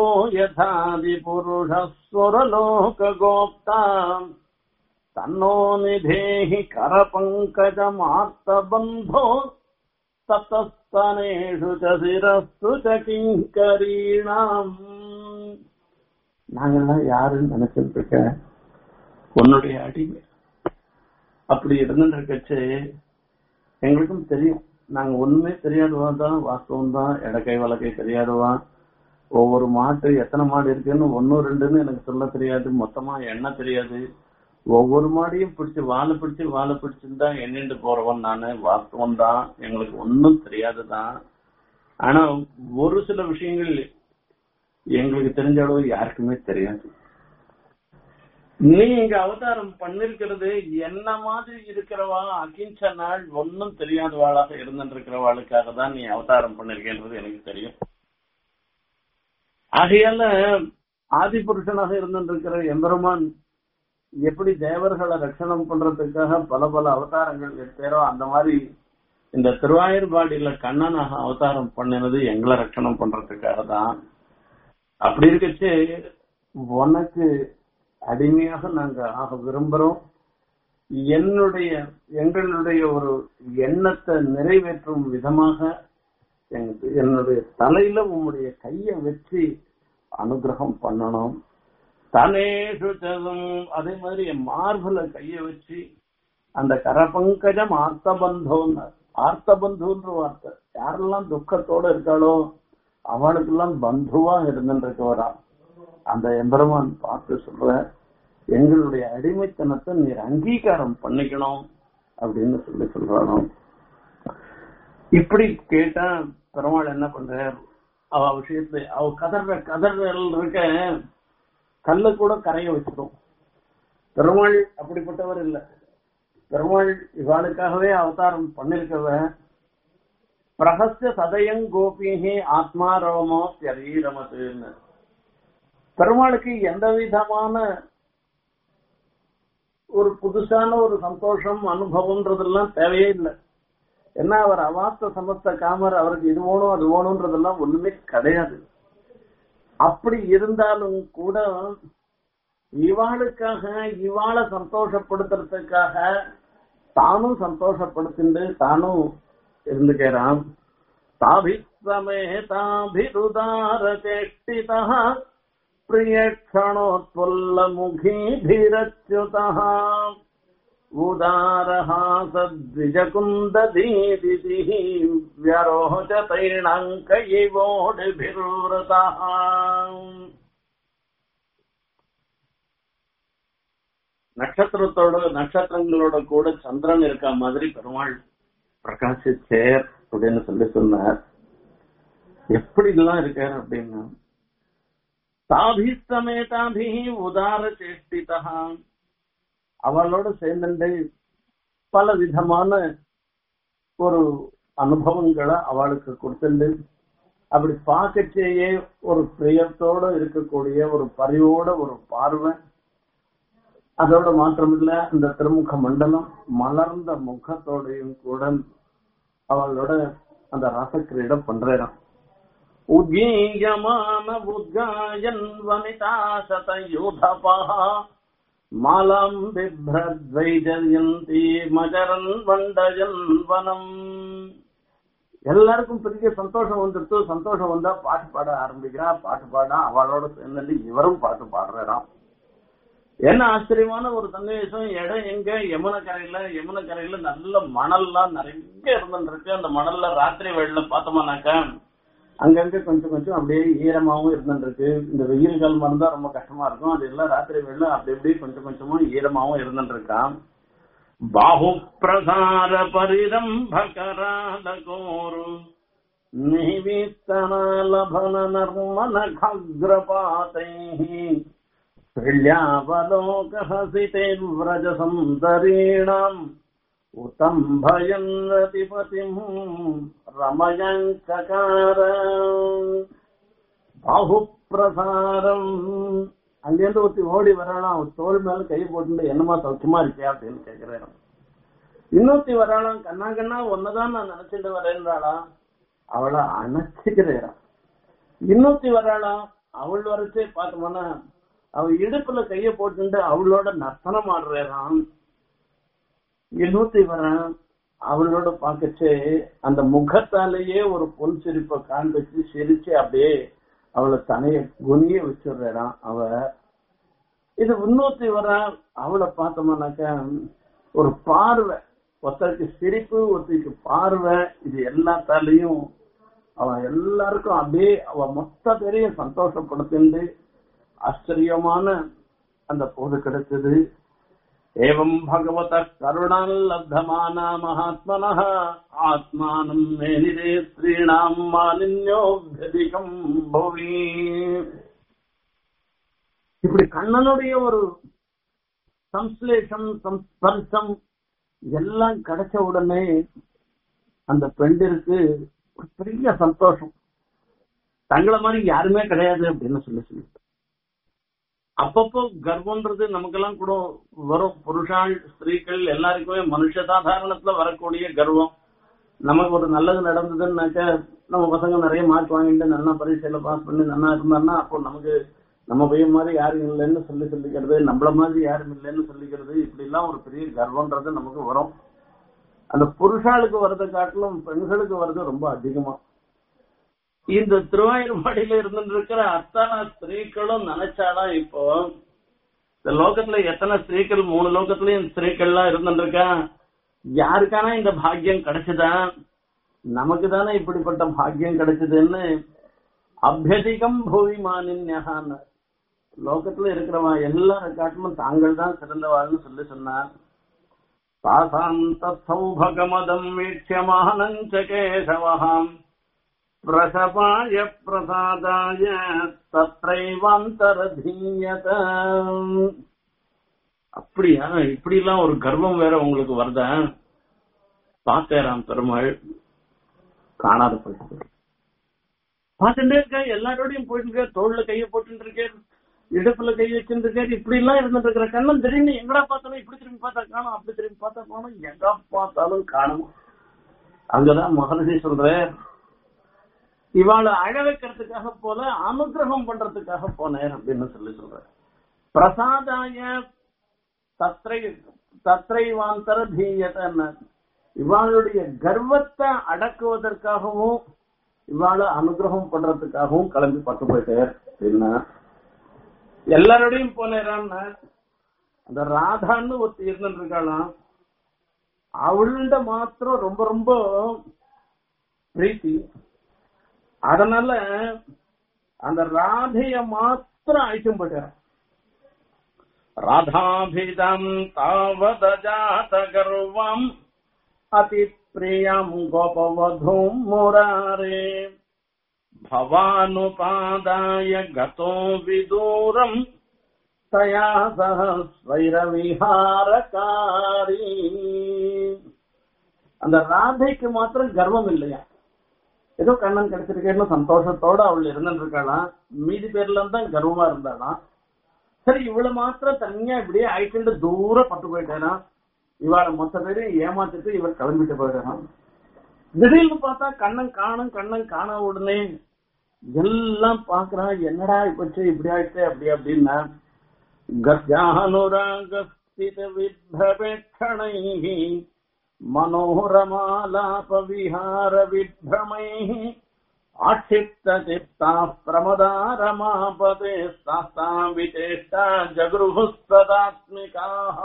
यथादिपुरुषस्वरलोकगोप्ता तन्नो निधेहि करपङ्कजमार्तबन्धो ततस्तनेषु च शिरस्तु च किङ्करीणाम् நாங்கெல்லாம் யாருன்னு நினைச்சிட்டு இருக்க உன்னுடைய அடிமை அப்படி இருந்துட்டு இருக்கச்சு எங்களுக்கும் தெரியும் நாங்க ஒண்ணுமே தெரியாதவா தான் வாஸ்தவம் தான் இடக்கை வழக்கை தெரியாதவா ஒவ்வொரு மாட்டு எத்தனை மாடு இருக்குன்னு ஒன்னு ரெண்டுன்னு எனக்கு சொல்ல தெரியாது மொத்தமா எண்ண தெரியாது ஒவ்வொரு மாடையும் பிடிச்சு வாழை பிடிச்சு வாழை பிடிச்சுன்னு எண்ணிட்டு போறவன் நானு வாஸ்தவம் தான் எங்களுக்கு ஒன்னும் தெரியாதுதான் ஆனா ஒரு சில விஷயங்கள் எங்களுக்கு தெரிஞ்ச அளவு யாருக்குமே தெரியாது நீ இங்க அவதாரம் பண்ணிருக்கிறது என்ன மாதிரி இருக்கிறவா அகிம்ச நாள் ஒன்னும் தெரியாதவாளாக இருந்துட்டு இருக்கிறவாளுக்காக தான் நீ அவதாரம் பண்ணிருக்கேன்றது எனக்கு தெரியும் ஆகையால ஆதி புருஷனாக இருந்திருக்கிற எம்பெருமான் எப்படி தேவர்களை ரட்சணம் பண்றதுக்காக பல பல அவதாரங்கள் எடுத்தாரோ அந்த மாதிரி இந்த திருவாயூர்பாடியில கண்ணனாக அவதாரம் பண்ணினது எங்களை ரட்சணம் பண்றதுக்காக தான் அப்படி இருக்கச்சு உனக்கு அடிமையாக நாங்க ஆக விரும்புறோம் என்னுடைய எங்களுடைய ஒரு எண்ணத்தை நிறைவேற்றும் விதமாக எங்க- என்னுடைய தலையில உம்முடைய கைய வச்சு அனுகிரகம் பண்ணணும் தனேஷு சதும் அதே மாதிரி என் மார்புல கைய வச்சு அந்த கரபங்கஜம் ஆர்த்தபந்தோன்னு ஆர்த்தபந்துன்ற வார்த்தை யாரெல்லாம் துக்கத்தோட இருக்காளோ அவளுக்கெல்லாம் பந்துவா இருந்துருக்கவரா அந்த எம்பெருமான் பார்த்து சொல்ற எங்களுடைய அடிமைத்தனத்தை நீர் அங்கீகாரம் பண்ணிக்கணும் அப்படின்னு சொல்லி சொல்றானோ இப்படி கேட்டா பெருமாள் என்ன பண்றார் அவ விஷயத்துல அவ கதற கதறல் இருக்க கல்ல கூட கரைய வச்சிடும் பெருமாள் அப்படிப்பட்டவர் இல்ல பெருமாள் இவாளுக்காகவே அவதாரம் பண்ணிருக்கவ பிரகஸ்ய சதயங் கோபிஹி ஆத்மாரோமோ சரீரமதுன்னு பெருமாளுக்கு எந்த விதமான ஒரு புதுசான ஒரு சந்தோஷம் அனுபவம்ன்றதெல்லாம் தேவையே இல்லை ஏன்னா அவர் அவாஸ்த சமஸ்த காமர் அவருக்கு இது வேணும் அது வேணும்ன்றதெல்லாம் ஒண்ணுமே கிடையாது அப்படி இருந்தாலும் கூட இவாளுக்காக இவாளை சந்தோஷப்படுத்துறதுக்காக தானும் சந்தோஷப்படுத்திண்டு தானும் இருந்துக்கிறான் தாபிஸ்வமேதாபிருதார சேஷ்டிதா प्रियक्षणोत्फुल्लमुखीभिरच्युतः उदारहासद्विजकुन्ददीदितिः व्यरोचतैणाङ्क इवोडिभिर्वृतः நட்சத்திரத்தோட நட்சத்திரங்களோட கூட சந்திரன் இருக்க மாதிரி பெருமாள் பிரகாசிச்சேர் அப்படின்னு சொல்லி சொன்னார் எப்படி எல்லாம் இருக்கார் அப்படின்னா தாபிஸ்தமேதாபி உதார சேஷ்டிதா அவளோட சேர்ந்துட்டு பல விதமான ஒரு அனுபவங்களை அவளுக்கு கொடுத்துண்டு அப்படி பார்க்கச்சேயே ஒரு பிரியத்தோட இருக்கக்கூடிய ஒரு பரிவோட ஒரு பார்வை அதோட மாத்திரமில்ல அந்த திருமுக மண்டலம் மலர்ந்த முகத்தோடையும் கூட அவளோட அந்த ரசக்கிரீடம் பண்றான் उद्गीयमान उद्गायन् वनिता शतयूथपः मालाम् बिभ्रद्वैजयन्ती मजरन् வண்டயன் வனம் எல்லாருக்கும் பெரிய சந்தோஷம் வந்துருச்சு சந்தோஷம் வந்தா பாட்டு பாட ஆரம்பிக்கிறா பாட்டு பாட அவளோட சேர்ந்து இவரும் பாட்டு பாடுறாராம் என்ன ஆச்சரியமான ஒரு சன்னிவேசம் இடம் எங்க யமுனை கரையில யமுனை கரையில நல்ல மணல்லாம் நிறைய இருந்துருக்கு அந்த மணல்ல ராத்திரி வேளையில பார்த்தோம்னாக்கா அங்கங்க கொஞ்சம் கொஞ்சம் அப்படியே ஈரமாவும் இருந்துருக்கு இந்த வெயில் காலம் இருந்தா ரொம்ப கஷ்டமா இருக்கும் அது எல்லாம் ராத்திரி வேலை அப்படி இப்படி கொஞ்சம் கொஞ்சமா ஈரமாவும் இருந்துருக்கான் பாஹு பிரசார பரிரம்பகராலகோரு நிவித்தனாலபன நர்மன கக்ரபாத்தை பிள்யாவலோகஹசிதே விரஜ சுந்தரீணாம் உத்தம்பயன் ரதிபதிம் ரமயங்ககார பாகுப்பிரசாரம் அங்கேருந்து ஒருத்தி ஓடி வரானா அவன் தோல் மேல கை போட்டு என்னமா சௌக்கியமா இருக்கியா அப்படின்னு கேக்குறேன் இன்னொருத்தி வராளாம் கண்ணா கண்ணா ஒன்னதான் நான் நினைச்சிட்டு வரேன்றாளா அவளை அணைச்சிக்கிறேன் இன்னொருத்தி வராளாம் அவள் வரைச்சே பார்த்தோம்னா அவ இடுப்புல கைய போட்டுட்டு அவளோட நர்த்தனம் ஆடுறான் இன்னொருத்தி வரான் அவளோட பார்க்கச்சே அந்த முகத்தாலேயே ஒரு பொன் சிரிப்பை காண்பிச்சு சிரிச்சு அப்படியே அவளை தனைய குனிய வச்சிடுறான் அவ இது இன்னொருத்தி வரா அவளை பார்த்தோம்னாக்கா ஒரு பார்வை ஒருத்தருக்கு சிரிப்பு ஒருத்தருக்கு பார்வை இது எல்லாத்தாலையும் அவ எல்லாருக்கும் அப்படியே அவ மொத்த பேரையும் சந்தோஷப்படுத்திண்டு ஆச்சரியமான அந்த போது கிடைச்சது एवं भगवतः करुणाल्लब्धमाना महात्मनः आत्मानम् मेनिरे स्त्रीणाम् मालिन्योऽभ्यधिकम् भुवि இப்படி கண்ணனுடைய ஒரு சம்ஸ்லேஷம் சம்ஸ்பர்சம் எல்லாம் கிடைச்ச உடனே அந்த பெண்டிற்கு ஒரு பெரிய சந்தோஷம் தங்களை மாதிரி யாருமே கிடையாது அப்படின்னு சொல்லி சொல்லி அப்பப்போ கர்வம்ன்றது நமக்கெல்லாம் கூட வரும் புருஷாள் ஸ்திரீகள் எல்லாருக்குமே மனுஷ சாதாரணத்துல வரக்கூடிய கர்வம் நமக்கு ஒரு நல்லது நடந்ததுன்னாக்க நம்ம பசங்க நிறைய மார்க் வாங்கிட்டு நல்லா பரீட்சையில பாஸ் பண்ணி நல்லா இருந்தாருன்னா அப்போ நமக்கு நம்ம பையன் மாதிரி யாரும் இல்லைன்னு சொல்லி சொல்லிக்கிறது நம்மள மாதிரி யாரும் இல்லைன்னு சொல்லிக்கிறது இப்படி எல்லாம் ஒரு பெரிய கர்வம்ன்றது நமக்கு வரும் அந்த புருஷாளுக்கு வர்றதை காட்டிலும் பெண்களுக்கு வர்றது ரொம்ப அதிகமா இந்த திருவாயூர்பாடியில இருந்துட்டு இருக்கிற அத்தனை ஸ்திரீகளும் நினைச்சாலாம் இப்போ இந்த லோகத்துல எத்தனை ஸ்திரீகள் மூணு லோகத்துலயும் ஸ்திரீகள்லாம் இருந்துட்டு இருக்கா யாருக்கான இந்த பாக்கியம் கிடைச்சதா நமக்கு தானே இப்படிப்பட்ட பாக்கியம் கிடைச்சதுன்னு அபியதிகம் பூவிமானின்யகான்னு லோகத்துல இருக்கிறவன் எல்லாரும் காட்டிலும் தாங்கள் தான் சிறந்தவாள்னு சொல்லி சொன்னார் தாசாம் தௌபகமதம் வீட்சியமானஞ்ச கேசவகாம் பிரசபாய பிரசாதாய தத்ரைவாந்தரதீயத அப்படியா இப்படி எல்லாம் ஒரு கர்வம் வேற உங்களுக்கு வருதா பார்த்தேராம் பெருமாள் காணாத போயிட்டு பார்த்துட்டே இருக்க எல்லாரோடையும் போயிட்டு இருக்க தோல்ல கைய போட்டு இருக்கேன் இடுப்புல கை வச்சுட்டு இருக்காரு இப்படி எல்லாம் இருந்துட்டு இருக்கிற கண்ணன் திடீர்னு எங்கடா பார்த்தாலும் இப்படி திரும்பி பார்த்தா காணும் அப்படி திரும்பி பார்த்தா காணும் எங்க பார்த்தாலும் காணும் அங்கதான் மகர்ஷி சொல்ற இவாளை அழ வைக்கிறதுக்காக போல அனுகிரகம் பண்றதுக்காக போனேன் அப்படின்னு சொல்லி சொல்ற பிரசாதாய தத்ரை தத்ரைவாந்தர தீயத்தன்னு இவாளுடைய கர்வத்தை அடக்குவதற்காகவும் இவாளை அனுகிரகம் பண்றதுக்காகவும் கிளம்பி பட்டு போயிட்டார் அப்படின்னா எல்லாரோடையும் போனேரான்னா அந்த ராதான்னு ஒருத்தி இருந்துட்டு இருக்காளாம் அவள்கிட்ட மாத்திரம் ரொம்ப ரொம்ப பிரீத்தி அதனால அந்த ராதைய மாத்திரம் அழைக்கும் போயிட்டார் ராதாபிதம் தாவதஜாத கர்வம் அதி பிரியம் கோபவதும் முராரே भवानुपादाय गतो विदूरम् तया सह स्वैरविहारकारी அந்த ராதைக்கு மாத்திரம் கர்வம் இல்லையா ஏதோ கண்ணன் கிடைச்சிருக்கேன்னு சந்தோஷத்தோட அவள் இருந்துட்டு இருக்காளாம் மீதி பேர்ல தான் கர்வமா இருந்தாளாம் சரி இவளை மாத்திரம் தனியா இப்படியே அழைக்கிட்டு தூரம் பட்டு போயிட்டேனா இவாளை மொத்த பேரையும் ஏமாத்திட்டு இவர் கிளம்பிட்டு போயிட்டாராம் திடீர்னு பார்த்தா கண்ணன் காணும் கண்ணன் காண உடனே எல்லாம் பாக்குறான் என்னடா இப்பச்சு இப்படி ஆயிடுச்சு அப்படி அப்படின்னா கஜானுராகித விப்ரபேட்சணை மனோரமாலாப விஹார விப்ரமை ஆட்சிப்த சித்தா பிரமதாரமாபதே சாஸ்தாம் விசேஷ்டா ஜகுருபுஸ்ததாத்மிகாக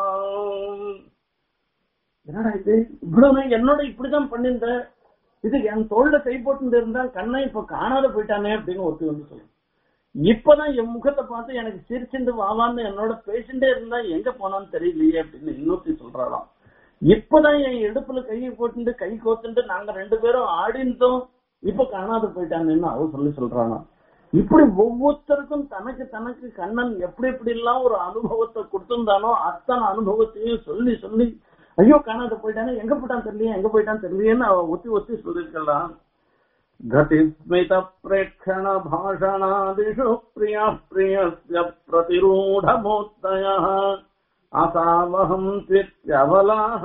என்னடா இது இவ்வளவு என்னோட இப்படிதான் பண்ணிருந்த இது என் தோல்ல கை போட்டு இருந்தா கண்ணை இப்ப காணாத போயிட்டானே அப்படின்னு ஒருத்தி வந்து சொல்லும் இப்பதான் என் முகத்தை பார்த்து எனக்கு சிரிச்சுண்டு வாவான்னு என்னோட பேசிட்டே இருந்தா எங்க போனான்னு தெரியலையே அப்படின்னு இன்னொருத்தி சொல்றாளாம் இப்பதான் என் இடுப்புல கையை போட்டுட்டு கை கோத்துட்டு நாங்க ரெண்டு பேரும் ஆடிந்தோம் இப்ப காணாத போயிட்டாங்கன்னு அவ சொல்லி சொல்றானா இப்படி ஒவ்வொருத்தருக்கும் தனக்கு தனக்கு கண்ணன் எப்படி எப்படி எல்லாம் ஒரு அனுபவத்தை கொடுத்திருந்தானோ அத்தனை அனுபவத்தையும் சொல்லி சொல்லி ஐயோ காணாத போயிட்டானே எங்க போயிட்டான் தெரியலையே எங்க போயிட்டான் தெரியலையேன்னு அவ ஒத்தி ஒத்தி சொல்லிருக்கலாம் घटिस्मित प्रेक्षण भाषणादिषु प्रियः प्रियस्य प्रतिरूढमूर्तयः असावहम् त्वित्यबलाः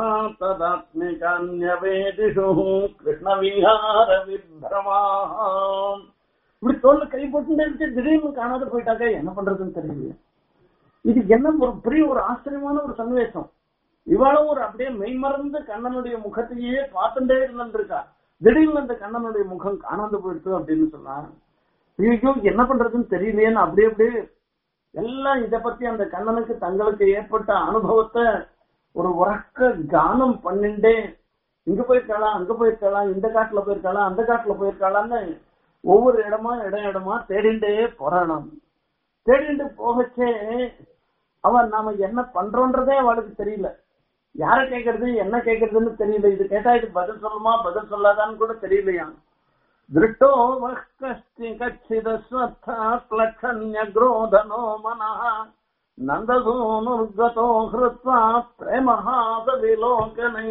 तदात्मिकान्यवेदिषु कृष्णविहार विभ्रमाः இப்படி தோல்ல கை போட்டு இருக்கு திடீர்னு காணாத போயிட்டாக்க என்ன பண்றதுன்னு தெரியல இது என்ன ஒரு பெரிய ஒரு ஆச்சரியமான ஒரு சன்னிவேசம் இவாளும் ஒரு அப்படியே மெய்மறந்து கண்ணனுடைய முகத்தையே பார்த்துட்டே இருந்திருக்கா திடீர்னு அந்த கண்ணனுடைய முகம் காணாந்து போயிடுச்சு அப்படின்னு சொன்னா ஐயோ என்ன பண்றதுன்னு தெரியலையேன்னு அப்படியே அப்படியே எல்லாம் இத பத்தி அந்த கண்ணனுக்கு தங்களுக்கு ஏற்பட்ட அனுபவத்தை ஒரு உறக்க கானம் பண்ணிண்டே இங்க போயிருக்காளா அங்க போயிருக்காளா இந்த காட்டுல போயிருக்காளா அந்த காட்டுல போயிருக்காளான்னு ஒவ்வொரு இடமா இடம் இடமா தேடிண்டே போறானாம் தேடிண்டு போகச்சே அவன் நாம என்ன பண்றோன்றதே அவளுக்கு தெரியல யார கேக்குறது என்ன கேக்குறதுன்னு தெரியல இது கேட்டா இது பதில் சொல்லுமா பதில் சொல்லாதான்னு கூட தெரியலையா திருட்டோ கஷ்டி கச்சித ஸ்வத்தக்ஷண்ய குரோதனோ மனः நந்தசூனுர்கதோ ஹிருத்வா பிரேமஹாச விலோகனை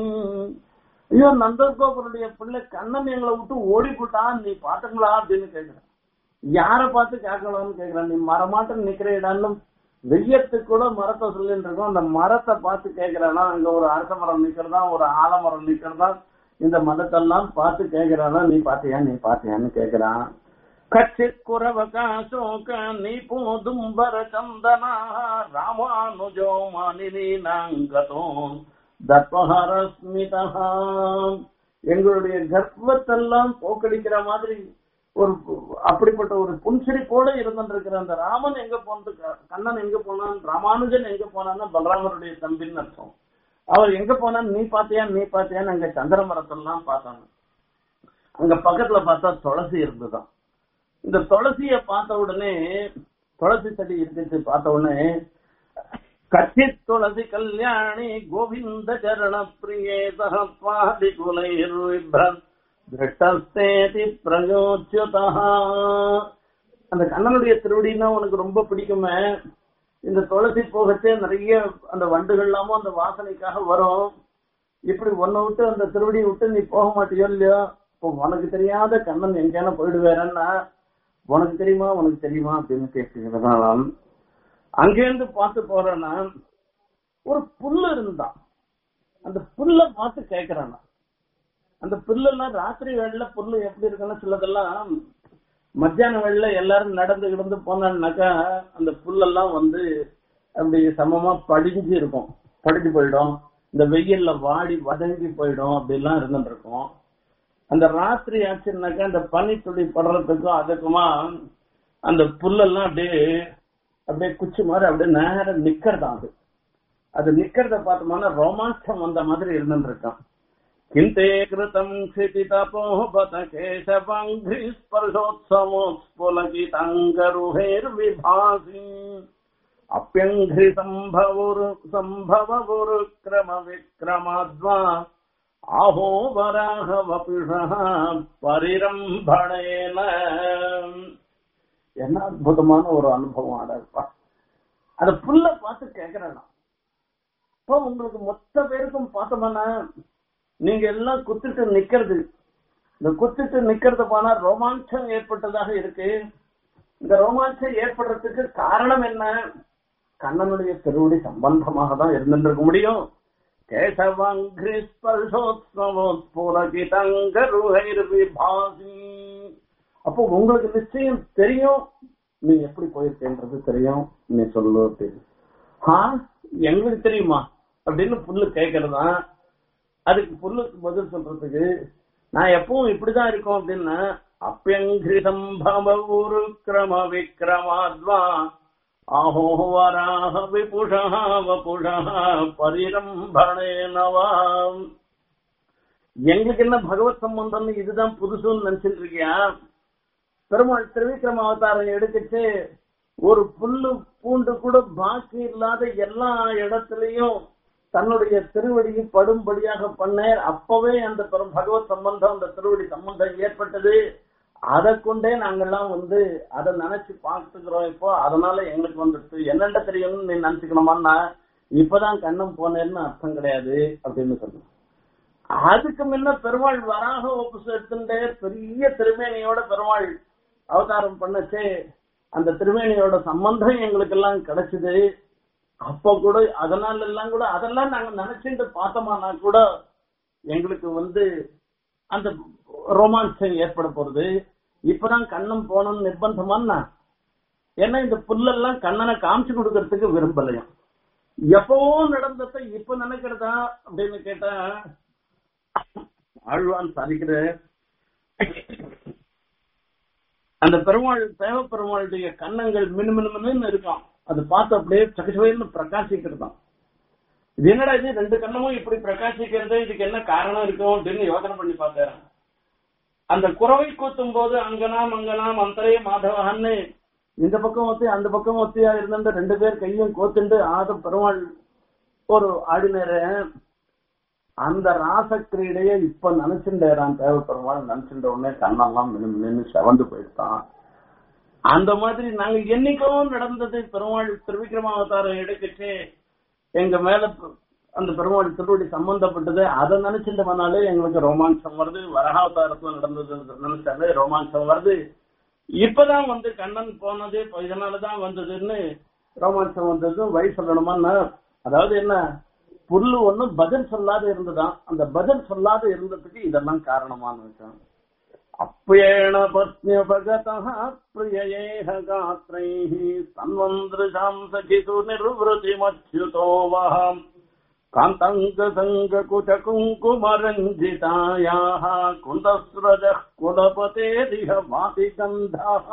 ஐயோ நந்தகோபுருடைய பிள்ளை கண்ணன் எங்களை விட்டு ஓடி போட்டான் நீ பாத்துங்களா அப்படின்னு கேக்குறான் யார பார்த்து கேட்கலாம்னு கேக்குறான் நீ மரமாட்டம் நிக்கிற இடம்னு வெய்யத்துக்கு கூட மரத்தை சொல்லிட்டு இருக்கோம் அந்த மரத்தை பார்த்து கேட்கிறானா அங்க ஒரு அரச மரம் நிக்கிறதா ஒரு ஆலமரம் நிக்கிறதா இந்த மதத்தெல்லாம் பார்த்து கேக்குறானா நீ பாத்தியா நீ பாத்தியான்னு கேக்குறான் கச்சித் குரவகாசோக நீ போதும்பர சந்தனா ராமானுஜோ மாலினி நாங்கதோம் தத்வஹரஸ்மிதா எங்களுடைய கர்ப்பத்தெல்லாம் போக்கடிக்கிற மாதிரி ஒரு அப்படிப்பட்ட ஒரு புன்சிரிப்போட இருந்துருக்கிற அந்த ராமன் எங்க போனது கண்ணன் எங்க போனான் ராமானுஜன் எங்க போனான்னா பலராமருடைய தம்பின்னு அர்த்தம் அவர் எங்க போனான்னு நீ பாத்தியா நீ பாத்தியான்னு அங்க சந்திர மரத்தெல்லாம் பார்த்தாங்க அங்க பக்கத்துல பார்த்தா துளசி இருந்துதான் இந்த துளசிய பார்த்த உடனே துளசி செடி இருந்துச்சு பார்த்த உடனே கச்சி துளசி கல்யாணி கோவிந்த சரண பிரியே சகஸ்வாதி குலைர் விப்ரன் திருஷ்டஸ்தேதி பிரயோச்சுதா அந்த கண்ணனுடைய திருவடினா உனக்கு ரொம்ப பிடிக்குமே இந்த துளசி போகச்சே நிறைய அந்த வண்டுகள் எல்லாமும் அந்த வாசனைக்காக வரும் இப்படி ஒன்ன விட்டு அந்த திருவடியை விட்டு நீ போக மாட்டியோ இல்லையோ இப்போ உனக்கு தெரியாத கண்ணன் எங்கேயான போயிடுவேறன்னா உனக்கு தெரியுமா உனக்கு தெரியுமா அப்படின்னு கேட்கிறதுனால அங்கேருந்து பார்த்து போறேன்னா ஒரு புல்லு இருந்தான் அந்த புல்ல பார்த்து கேட்கிறானா அந்த புல்லெல்லாம் ராத்திரி வேளையில புல்லு எப்படி இருக்குன்னா சிலதெல்லாம் மத்தியான வேளையில எல்லாரும் நடந்து கிடந்து போனான்னாக்கா அந்த புல்லெல்லாம் வந்து அப்படி சமமா படிஞ்சு இருக்கும் படிஞ்சு போயிடும் இந்த வெயில்ல வாடி வதங்கி போயிடும் அப்படிலாம் இருந்துட்டு இருக்கும் அந்த ராத்திரி ஆச்சுன்னாக்கா அந்த பனி துளி படுறதுக்கும் அதுக்குமா அந்த புல்லெல்லாம் அப்படியே அப்படியே குச்சி மாதிரி அப்படியே நேரம் நிக்கிறதா அது அது நிக்கிறத பார்த்தோம்னா ரோமாஞ்சம் வந்த மாதிரி இருந்துட்டு இருக்கான் किन्ते कृतम् क्षितितपोपत केशपाङ्घ्रिस्पर्शोत्समोत्स्फुलकिताङ्गरुहेर्विभासि अप्यङ्घ्रि सम्भवुरु सम्भववुरुक्रम विक्रमाद्वा आहो वराह वपुषः परिरम्भणेन என்ன அற்புதமான ஒரு அனுபவம் அடப்பா அத புல்ல பார்த்து கேக்குறேன் இப்போ உங்களுக்கு மொத்த பேருக்கும் பார்த்தோம்னா நீங்க எல்லாம் குத்திட்டு நிக்கிறது இந்த குத்திட்டு நிக்கிறது போனா ரோமாஞ்சம் ஏற்பட்டதாக இருக்கு இந்த ரோமாஞ்சம் ஏற்படுறதுக்கு காரணம் என்ன கண்ணனுடைய திருவடி சம்பந்தமாக தான் இருந்துருக்க முடியும் கேசவங்கிரி ஸ்பர்ஷோத்சவோத்புலகிதங்கருஹைர்விபாசி அப்போ உங்களுக்கு நிச்சயம் தெரியும் நீ எப்படி போயிருக்கேன்றது தெரியும் நீ சொல்லு அப்படின்னு ஆ எங்களுக்கு தெரியுமா அப்படின்னு புல்லு கேட்கறதா அதுக்கு புல்லுக்கு பதில் சொல்றதுக்கு நான் எப்பவும் இப்படிதான் இருக்கோம் அப்படின்னா அப்பியங்கிரிதம் பவூரு கிரம விக்ரமாத்வா ஆஹோ வராக விபுஷா வபுஷா பரிரம்பணேனவாம் எங்களுக்கு என்ன பகவத் சம்பந்தம் இதுதான் புதுசுன்னு நினைச்சிட்டு இருக்கியா பெருமாள் திருவிக்ரம அவதாரம் எடுத்துட்டு ஒரு புல்லு பூண்டு கூட பாக்கி இல்லாத எல்லா இடத்துலயும் தன்னுடைய திருவடியை படும்படியாக பண்ணார் அப்பவே அந்த பகவத் சம்பந்தம் அந்த திருவடி சம்பந்தம் ஏற்பட்டது அதை கொண்டே நாங்கெல்லாம் வந்து அதை நினைச்சு பார்த்துக்கிறோம் இப்போ அதனால எங்களுக்கு வந்துட்டு என்னென்ன தெரியும்னு நீ நினைச்சுக்கணுமான்னா இப்பதான் கண்ணம் போனேன்னு அர்த்தம் கிடையாது அப்படின்னு சொன்னோம் அதுக்கு முன்ன பெருமாள் வராக ஒப்பு சேர்த்துட்டே பெரிய திருமேனியோட பெருமாள் அவதாரம் பண்ணச்சே அந்த திருமேனியோட சம்பந்தம் எங்களுக்கு எல்லாம் கிடைச்சது அப்ப கூட அதனால எல்லாம் கூட அதெல்லாம் நாங்க நினைச்சுட்டு பார்த்தோமானா கூட எங்களுக்கு வந்து அந்த ரோமான்சம் ஏற்பட போறது இப்பதான் கண்ணம் போகணும்னு நிர்பந்தமானா ஏன்னா இந்த புல்லெல்லாம் கண்ணனை காமிச்சு கொடுக்கறதுக்கு விரும்பலையும் எப்பவோ நடந்தத இப்ப நினைக்கிறதா அப்படின்னு கேட்டா ஆழ்வான் சாதிக்கிற அந்த பெருமாள் தேவ பெருமாளுடைய கண்ணங்கள் மினுமினுமின்னு இருக்கும் அது பார்த்து அப்படியே சகசுவைன்னு பிரகாசிக்கிறதாம் இது என்னடா இது ரெண்டு கண்ணமும் இப்படி பிரகாசிக்கிறது இதுக்கு என்ன காரணம் இருக்கும் அப்படின்னு யோசனை பண்ணி பார்த்தேன் அந்த குறவை கூத்தும் போது அங்கனாம் அங்கனாம் அந்தரே மாதவஹன்னு இந்த பக்கம் ஒத்தி அந்த பக்கம் ஒத்தியா இருந்த ரெண்டு பேர் கையும் கோத்துண்டு ஆத பெருமாள் ஒரு ஆடினர அந்த ராசக்கிரீடைய இப்ப நினைச்சுட்டேரான் தேவ பெருமாள் நினைச்சுட்ட உடனே கண்ணெல்லாம் நின்று செவந்து போயிட்டான் அந்த மாதிரி நாங்க என்னைக்கும் நடந்தது பெருமாள் திருவிக்ரமாவதாரம் எடுக்கிட்டு எங்க மேல அந்த பெருமாள் திருவடி சம்பந்தப்பட்டது அதை நினைச்சிட்டோம்னாலே எங்களுக்கு ரோமாஞ்சம் வருது வரகாவதாரத்துல நடந்தது நினைச்சாலே ரோமாஞ்சம் வருது இப்பதான் வந்து கண்ணன் போனது இதனாலதான் வந்ததுன்னு ரோமாஞ்சம் வந்ததும் வழி சொல்லணுமான்னா அதாவது என்ன புல்லு ஒண்ணும் பதில் சொல்லாத இருந்ததாம் அந்த பதில் சொல்லாத இருந்ததுக்கு இதெல்லாம் காரணமான விஷயம் அப்பியேண பத்னியபகதா பிரியேஹ காத்ரைः சன்வந்திருஷாம் சகிது நிர்வൃതിமச்சுதோ வஹம் कान्तङ्गसङ्गकुचकुङ्कुमरञ्जितायाः कुन्दस्रजः कुलपतेरिह वाति गन्धः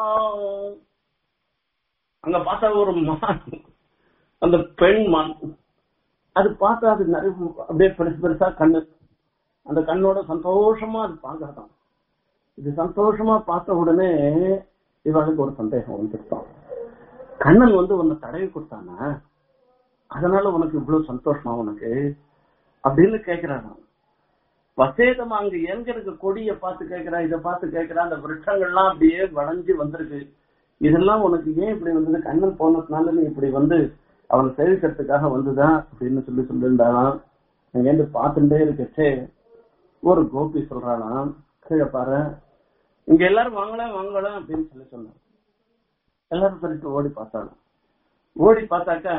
அங்க பார்த்தா ஒரு மான் அந்த பெண் மான் அது பார்த்தா அது நிறைய அப்படியே பெருசு பெருசா கண்ணு அந்த கண்ணோட சந்தோஷமா அது பார்க்கறதாம் இது சந்தோஷமா பார்த்த உடனே இவளுக்கு ஒரு சந்தேகம் வந்துருக்கான் கண்ணன் வந்து உன்னை தடவி கொடுத்தானா அதனால உனக்கு இவ்வளவு சந்தோஷமா உனக்கு அப்படின்னு கேக்குறாங்க வசேதமா அங்க எங்க இருக்க கொடிய பார்த்து கேக்குறா இத பார்த்து கேக்குறா அந்த விருட்சங்கள்லாம் அப்படியே வளைஞ்சு வந்திருக்கு இதெல்லாம் உனக்கு ஏன் இப்படி வந்தது கண்ணன் போனதுனால நீ இப்படி வந்து அவனை சேவிக்கிறதுக்காக வந்துதான் அப்படின்னு சொல்லி சொல்லியிருந்தாலாம் அங்க இருந்து பார்த்துட்டே இருக்கச்சே ஒரு கோபி சொல்றாளாம் கீழே பாரு இங்க எல்லாரும் வாங்கலாம் வாங்கலாம் அப்படின்னு சொல்லி சொன்னான் எல்லாரும் சொல்லிட்டு ஓடி பார்த்தாலும் ஓடி பார்த்தாக்கா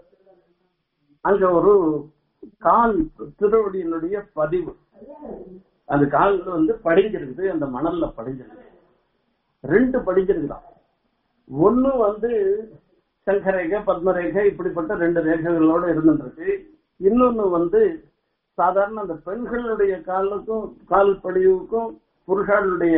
அங்க ஒரு கால் திருவடியினுடைய பதிவு அந்த கால் வந்து படிஞ்சிருக்குது அந்த மணல்ல படிஞ்சிருக்கு ரெண்டு படிஞ்சிருக்குதான் ஒண்ணு வந்து சங்கரேகை பத்மரேகை இப்படிப்பட்ட ரெண்டு ரேகைகளோட இருந்துருக்கு இன்னொன்னு வந்து சாதாரண அந்த பெண்களுடைய காலுக்கும் கால் படிவுக்கும் புருஷாளுடைய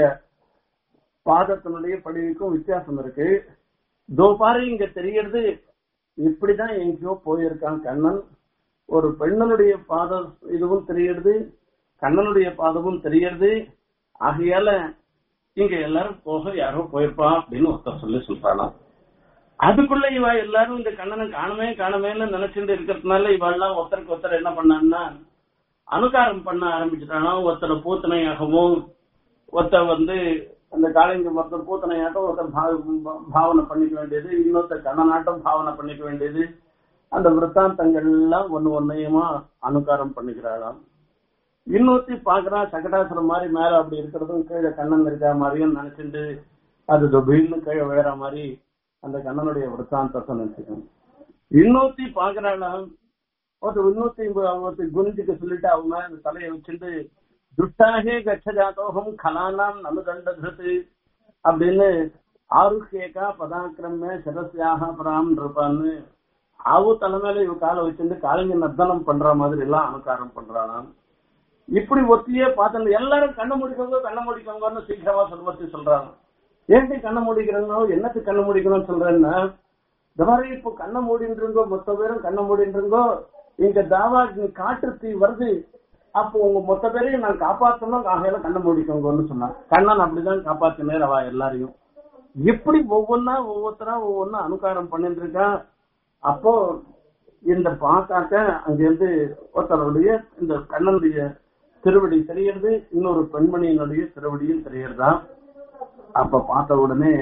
பாதத்தினுடைய படிவுக்கும் வித்தியாசம் இருக்கு தோ பாரு இங்க தெரியறது இப்படிதான் எங்கேயோ போயிருக்கான் கண்ணன் ஒரு பெண்ணனுடைய பாதம் இதுவும் தெரியறது கண்ணனுடைய பாதமும் தெரியறது ஆகையால இங்க எல்லாரும் போக யாரோ போயிருப்பா அப்படின்னு ஒருத்தர் சொல்லி சொல்றாளாம் அதுக்குள்ள இவ எல்லாரும் இந்த கண்ணனை காணவே காணவேன்னு நினைச்சுட்டு இருக்கிறதுனால இவ எல்லாம் ஒருத்தருக்கு ஒருத்தர் என்ன பண்ணான்னா அனுகாரம் பண்ண ஆரம்பிச்சுட்டானா ஒருத்தரை பூத்தனையாகவும் ஒருத்தர் வந்து அந்த காளிங்க ஒருத்தர் பூத்தனையாட்டம் ஒருத்தர் பா- பாவனை பண்ணிக்க வேண்டியது இன்னொருத்தர் கண்ணனாட்டம் பாவனை பண்ணிக்க வேண்டியது அந்த விருத்தாந்தங்கள் எல்லாம் ஒண்ணு ஒன்னையுமா அனுகாரம் பண்ணிக்கிறாளாம் இன்னொருத்தி பாக்குறா சகடாசுரம் மாதிரி மேல அப்படி இருக்கிறதும் கீழே கண்ணன் இருக்கிற மாதிரியும் நினைச்சிட்டு அது தொபின்னு கீழே விழுற மாதிரி அந்த கண்ணனுடைய விருத்தாந்தத்தை நினைச்சுக்கணும் இன்னொருத்தி பாக்குறாளாம் ஒருத்தர் இன்னொருத்தி ஒருத்தி குனிஞ்சுக்க சொல்லிட்டு அவங்க அந்த தலையை வச்சுட்டு துஷ்டாகே கச்சஜாத்தோகம் கலானாம் நலுதண்ட திருத்து அப்படின்னு ஆருஹேகா பதாக்கிரமே சிரஸ்யாக பராம் இருப்பான்னு ஆவு தலைமையில இவ காலை வச்சுட்டு காலைங்க நர்த்தனம் பண்ற மாதிரி எல்லாம் அனுகாரம் பண்றானாம் இப்படி ஒத்தியே பார்த்தல எல்லாரும் கண்ண முடிக்கவங்க கண்ண முடிக்கவங்கன்னு சீக்கிரமா சொல்வத்தி சொல்றாங்க ஏன்டி கண்ண முடிக்கிறோங்க என்னத்துக்கு கண்ண முடிக்கணும்னு சொல்றேன்னா இந்த மாதிரி இப்போ கண்ண மூடின்னு இருங்கோ மொத்த பேரும் கண்ண மூடின்னு இருங்கோ இங்க தாவா காட்டு தீ வருது அப்போ உங்க மொத்த பேரையும் நான் காப்பாத்தணும் ஆகையில கண்ண மூடிக்கோங்கன்னு சொன்னான் கண்ணன் அப்படிதான் காப்பாத்தினேர் அவ எல்லாரையும் இப்படி ஒவ்வொன்னா ஒவ்வொருத்தரா ஒவ்வொன்னா அனுகாரம் பண்ணிட்டு இருக்கான் அப்போ இந்த பார்த்தாக்க அங்க இருந்து ஒருத்தருடைய இந்த கண்ணனுடைய திருவடி தெரியறது இன்னொரு பெண்மணியினுடைய திருவடியும் தெரியறதா அப்ப பார்த்த உடனே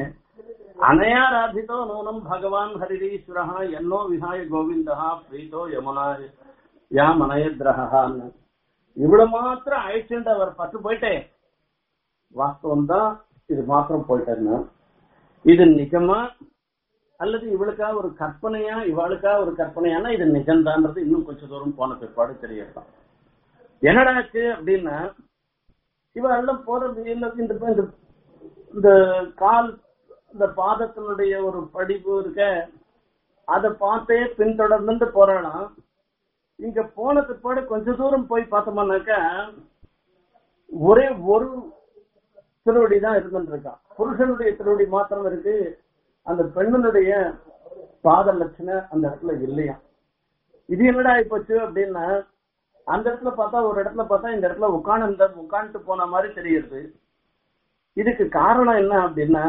அனயாராதிதோ நூனம் பகவான் ஹரிரீஸ்வரஹா என்னோ விஹாய கோவிந்தஹா பிரீதோ யமுனா யாம் அனயத்ரஹான்னு இவ்வளவு மாத்திரம் அழைச்சுட்டு அவர் பத்து போயிட்டே வாஸ்தவம் தான் இது மாத்திரம் போயிட்டேன்னு இது நிஜமா அல்லது இவளுக்கா ஒரு கற்பனையா இவளுக்கா ஒரு கற்பனையானா இது நிஜம்தான்றது இன்னும் கொஞ்சம் தூரம் போன பிற்பாடு தெரியலாம் என்னடாச்சு அப்படின்னா இவ எல்லாம் போறது இல்ல இந்த இந்த- இந்த கால் இந்த பாதத்தினுடைய ஒரு படிப்பு இருக்க அதை பார்த்தே பின்தொடர்ந்து போறாளாம் இங்க போன பிற்பாடு கொஞ்ச தூரம் போய் பார்த்தோம்னாக்கா ஒரே ஒரு திருவடி தான் இருந்துட்டு இருக்கான் புருஷனுடைய திருவடி மாத்திரம் இருக்கு அந்த பெண்ணுடைய பாத லட்சணம் அந்த இடத்துல இல்லையா இது என்னடா ஆயிப்போச்சு அப்படின்னா அந்த இடத்துல பார்த்தா ஒரு இடத்துல பார்த்தா இந்த இடத்துல உட்காந்து உட்காந்துட்டு போன மாதிரி தெரியுது இதுக்கு காரணம் என்ன அப்படின்னா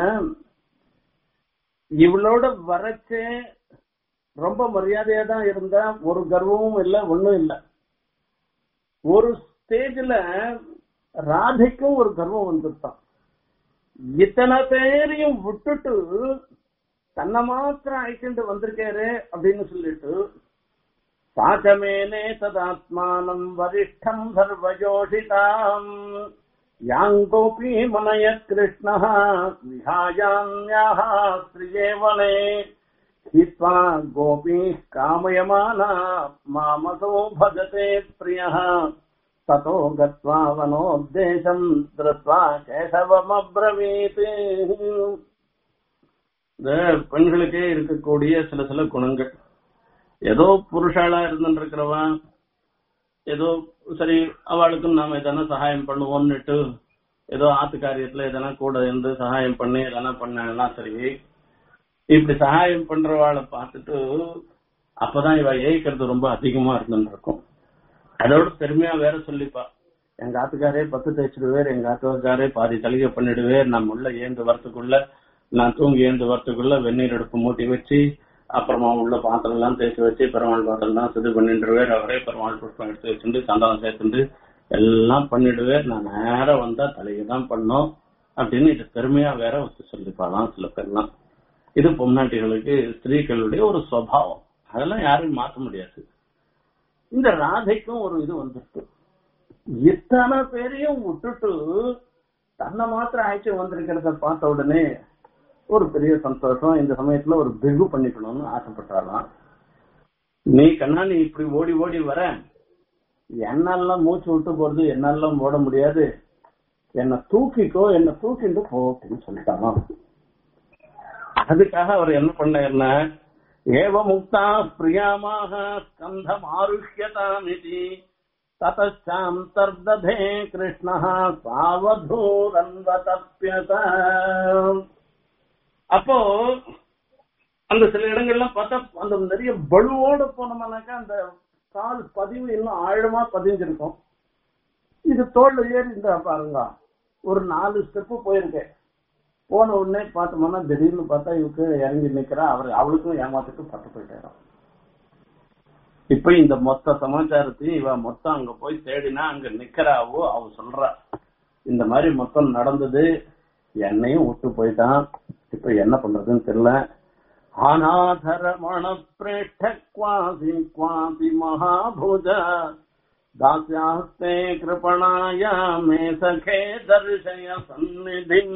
இவளோட வரச்சே ரொம்ப மரியாதையா தான் இருந்தா ஒரு கர்வமும் இல்ல ஒண்ணும் இல்ல ஒரு ஸ்டேஜ்ல ராதைக்கும் ஒரு கர்வம் வந்துட்டான் இத்தனை பேரையும் விட்டுட்டு தன்னை மாத்திரம் அழைச்சிட்டு வந்திருக்காரு அப்படின்னு சொல்லிட்டு சாச்சமேனே ததாத்மானம் வரிஷ்டம் சர்வஜோஷிதாம் யாங்கோபி மனய கிருஷ்ண விஹாயான்யாः ஸ்ரீயேவனே हित्वा गोपी कामयमाना मामसो भजते प्रियः ततो गत्वा वनोद्देशम् दृष्ट्वा केशवमब्रवीत् இந்த பெண்களுக்கே இருக்கக்கூடிய சில சில குணங்கள் ஏதோ புருஷாளா இருந்துட்டு இருக்கிறவா ஏதோ சரி அவளுக்கும் நாம எதனா சகாயம் பண்ணுவோம்னுட்டு ஏதோ ஆத்து காரியத்துல எதனா கூட இருந்து சகாயம் பண்ணி எதனா பண்ணா சரி இப்படி சகாயம் பண்றவாளை பார்த்துட்டு அப்பதான் இவ ஏய்க்கிறது ரொம்ப அதிகமா இருந்துட்டு இருக்கும் அதோட பெருமையா வேற சொல்லிப்பா எங்க ஆத்துக்காரே பத்து தேய்ச்சிடுவேர் எங்க ஆத்துக்காரே பாதி தலிகை பண்ணிடுவேர் நான் உள்ள ஏந்து வரத்துக்குள்ள நான் தூங்கி ஏந்து வரத்துக்குள்ள வெந்நீர் அடுப்பு மூட்டி வச்சு அப்புறமா உள்ள பாத்திரம் எல்லாம் தேய்ச்சி வச்சு பெருமாள் பாத்திரம் எல்லாம் இது பண்ணிடுவேர் அவரே பெருமாள் புஷ்பம் எடுத்து வச்சுட்டு சந்தானம் சேர்த்துட்டு எல்லாம் பண்ணிடுவேர் நான் நேரா வந்தா தலையை தான் பண்ணோம் அப்படின்னு இது பெருமையா வேற வச்சு சொல்லிப்பாலாம் சில பேர்லாம் இது பொம்நாட்டிகளுக்கு ஸ்திரீகளுடைய ஒரு சுவாவம் அதெல்லாம் யாரும் மாற்ற முடியாது இந்த ராதைக்கும் ஒரு இது வந்துருக்கு இத்தனை பேரையும் விட்டுட்டு தன்னை மாத்திரம் ஆய்ச்சி வந்திருக்கிறத பார்த்த உடனே ஒரு பெரிய சந்தோஷம் இந்த சமயத்துல ஒரு பிகு பண்ணிக்கணும்னு ஆசைப்பட்டாலாம் நீ கண்ணா நீ இப்படி ஓடி ஓடி வர என்னெல்லாம் மூச்சு விட்டு போறது என்னெல்லாம் ஓட முடியாது என்ன தூக்கிக்கோ என்ன தூக்கிட்டு போ அப்படின்னு சொல்லிட்டாலாம் அதுக்காக அவர் என்ன பண்ணாருன்னா ஏவ முக்தா பிரியாமாக ஸ்கந்தம் ஆருஷ்யதாமிதி ததாம் தர்ததே கிருஷ்ண சாவதூரன்வதப்பியத அப்போ அந்த சில இடங்கள்லாம் பார்த்தா அந்த நிறைய பலுவோடு போனோம்னாக்கா அந்த கால் பதிவு இன்னும் ஆழமா பதிஞ்சிருக்கும் இது தோல்ல ஏறி இந்த பாருங்க ஒரு நாலு ஸ்டெப்பு போயிருக்கேன் போன உடனே பார்த்தோம்னா திடீர்னு பார்த்தா இவருக்கு இறங்கி நிக்கிறா அவர் அவளுக்கும் ஏமாத்துக்கு பட்டு போயிட்டாராம் இப்ப இந்த மொத்த சமாச்சாரத்தையும் இவ மொத்தம் அங்க போய் தேடினா அங்க நிக்கிறாவோ அவ சொல்றா இந்த மாதிரி மொத்தம் நடந்தது என்னையும் விட்டு போயிட்டான் இப்ப என்ன பண்றதுன்னு தெரியல அநாதரமண பிரேஷ்ட குவாசி குவாசி மகாபுஜ दास्यास्ते कृपणाया मे सखे दर्शय सन्निधिम्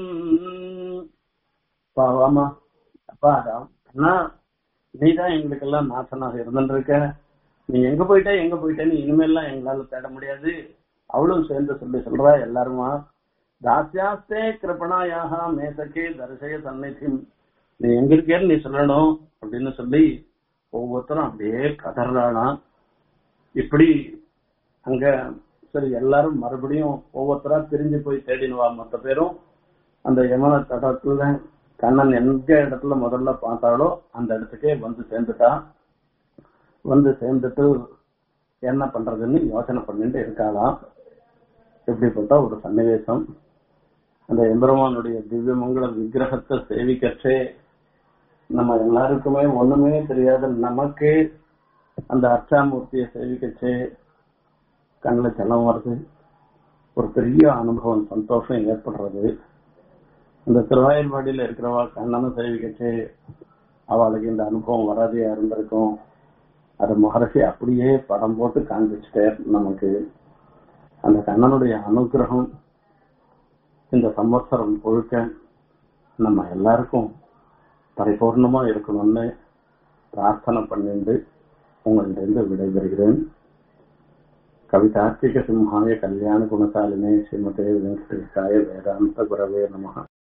பாவாமா அப்பா அண்ணா நீதான் எங்களுக்கெல்லாம் நாசனாக இருந்துருக்க நீ எங்க போயிட்ட எங்க போயிட்டேன்னு இனிமேல்லாம் எங்களால தேட முடியாது அவளும் சேர்ந்து சொல்லி சொல்றா எல்லாருமா தாசியாஸ்தே கிருபணாயாக மேசக்கே தரிசய சந்நிதிம் நீ எங்க இருக்கேன்னு நீ சொல்லணும் அப்படின்னு சொல்லி ஒவ்வொருத்தரும் அப்படியே கதறாளாம் இப்படி அங்க சரி எல்லாரும் மறுபடியும் ஒவ்வொருத்தரா பிரிஞ்சு போய் தேடினுவா மொத்த பேரும் அந்த யமன தடத்துல கண்ணன் எந்த இடத்துல முதல்ல பார்த்தாலோ அந்த இடத்துக்கே வந்து சேர்ந்துட்டா வந்து சேர்ந்துட்டு என்ன பண்றதுன்னு யோசனை பண்ணிட்டு இருக்காளாம் இப்படிப்பட்ட ஒரு சன்னிவேசம் அந்த எம்பெருமானுடைய திவ்ய மங்கள விக்கிரகத்தை சேவிக்கச்சே நம்ம எல்லாருக்குமே ஒண்ணுமே தெரியாத நமக்கு அந்த அர்ச்சாமூர்த்தியை சேவிக்கச்சே கண்ணில் ஜலம் வருது ஒரு பெரிய அனுபவம் சந்தோஷம் ஏற்படுறது இந்த திருவாயூர்பாடியில இருக்கிறவா கண்ணனை சேவிக்கச்சு அவளுக்கு இந்த அனுபவம் வராதையா இருந்திருக்கும் அது மகர்ஷி அப்படியே படம் போட்டு காண்பிச்சுட்டே நமக்கு அந்த கண்ணனுடைய அனுகிரகம் இந்த சம்வத்சரம் முழுக்க நம்ம எல்லாருக்கும் பரிபூர்ணமா இருக்கணும்னு பிரார்த்தனை பண்ணிட்டு உங்களிடம் விடைபெறுகிறேன் कवितार्किक सिंहाय कल्याण गुणशालिने श्रीमते वेंकटेशाय वेदांत गुरवे नमः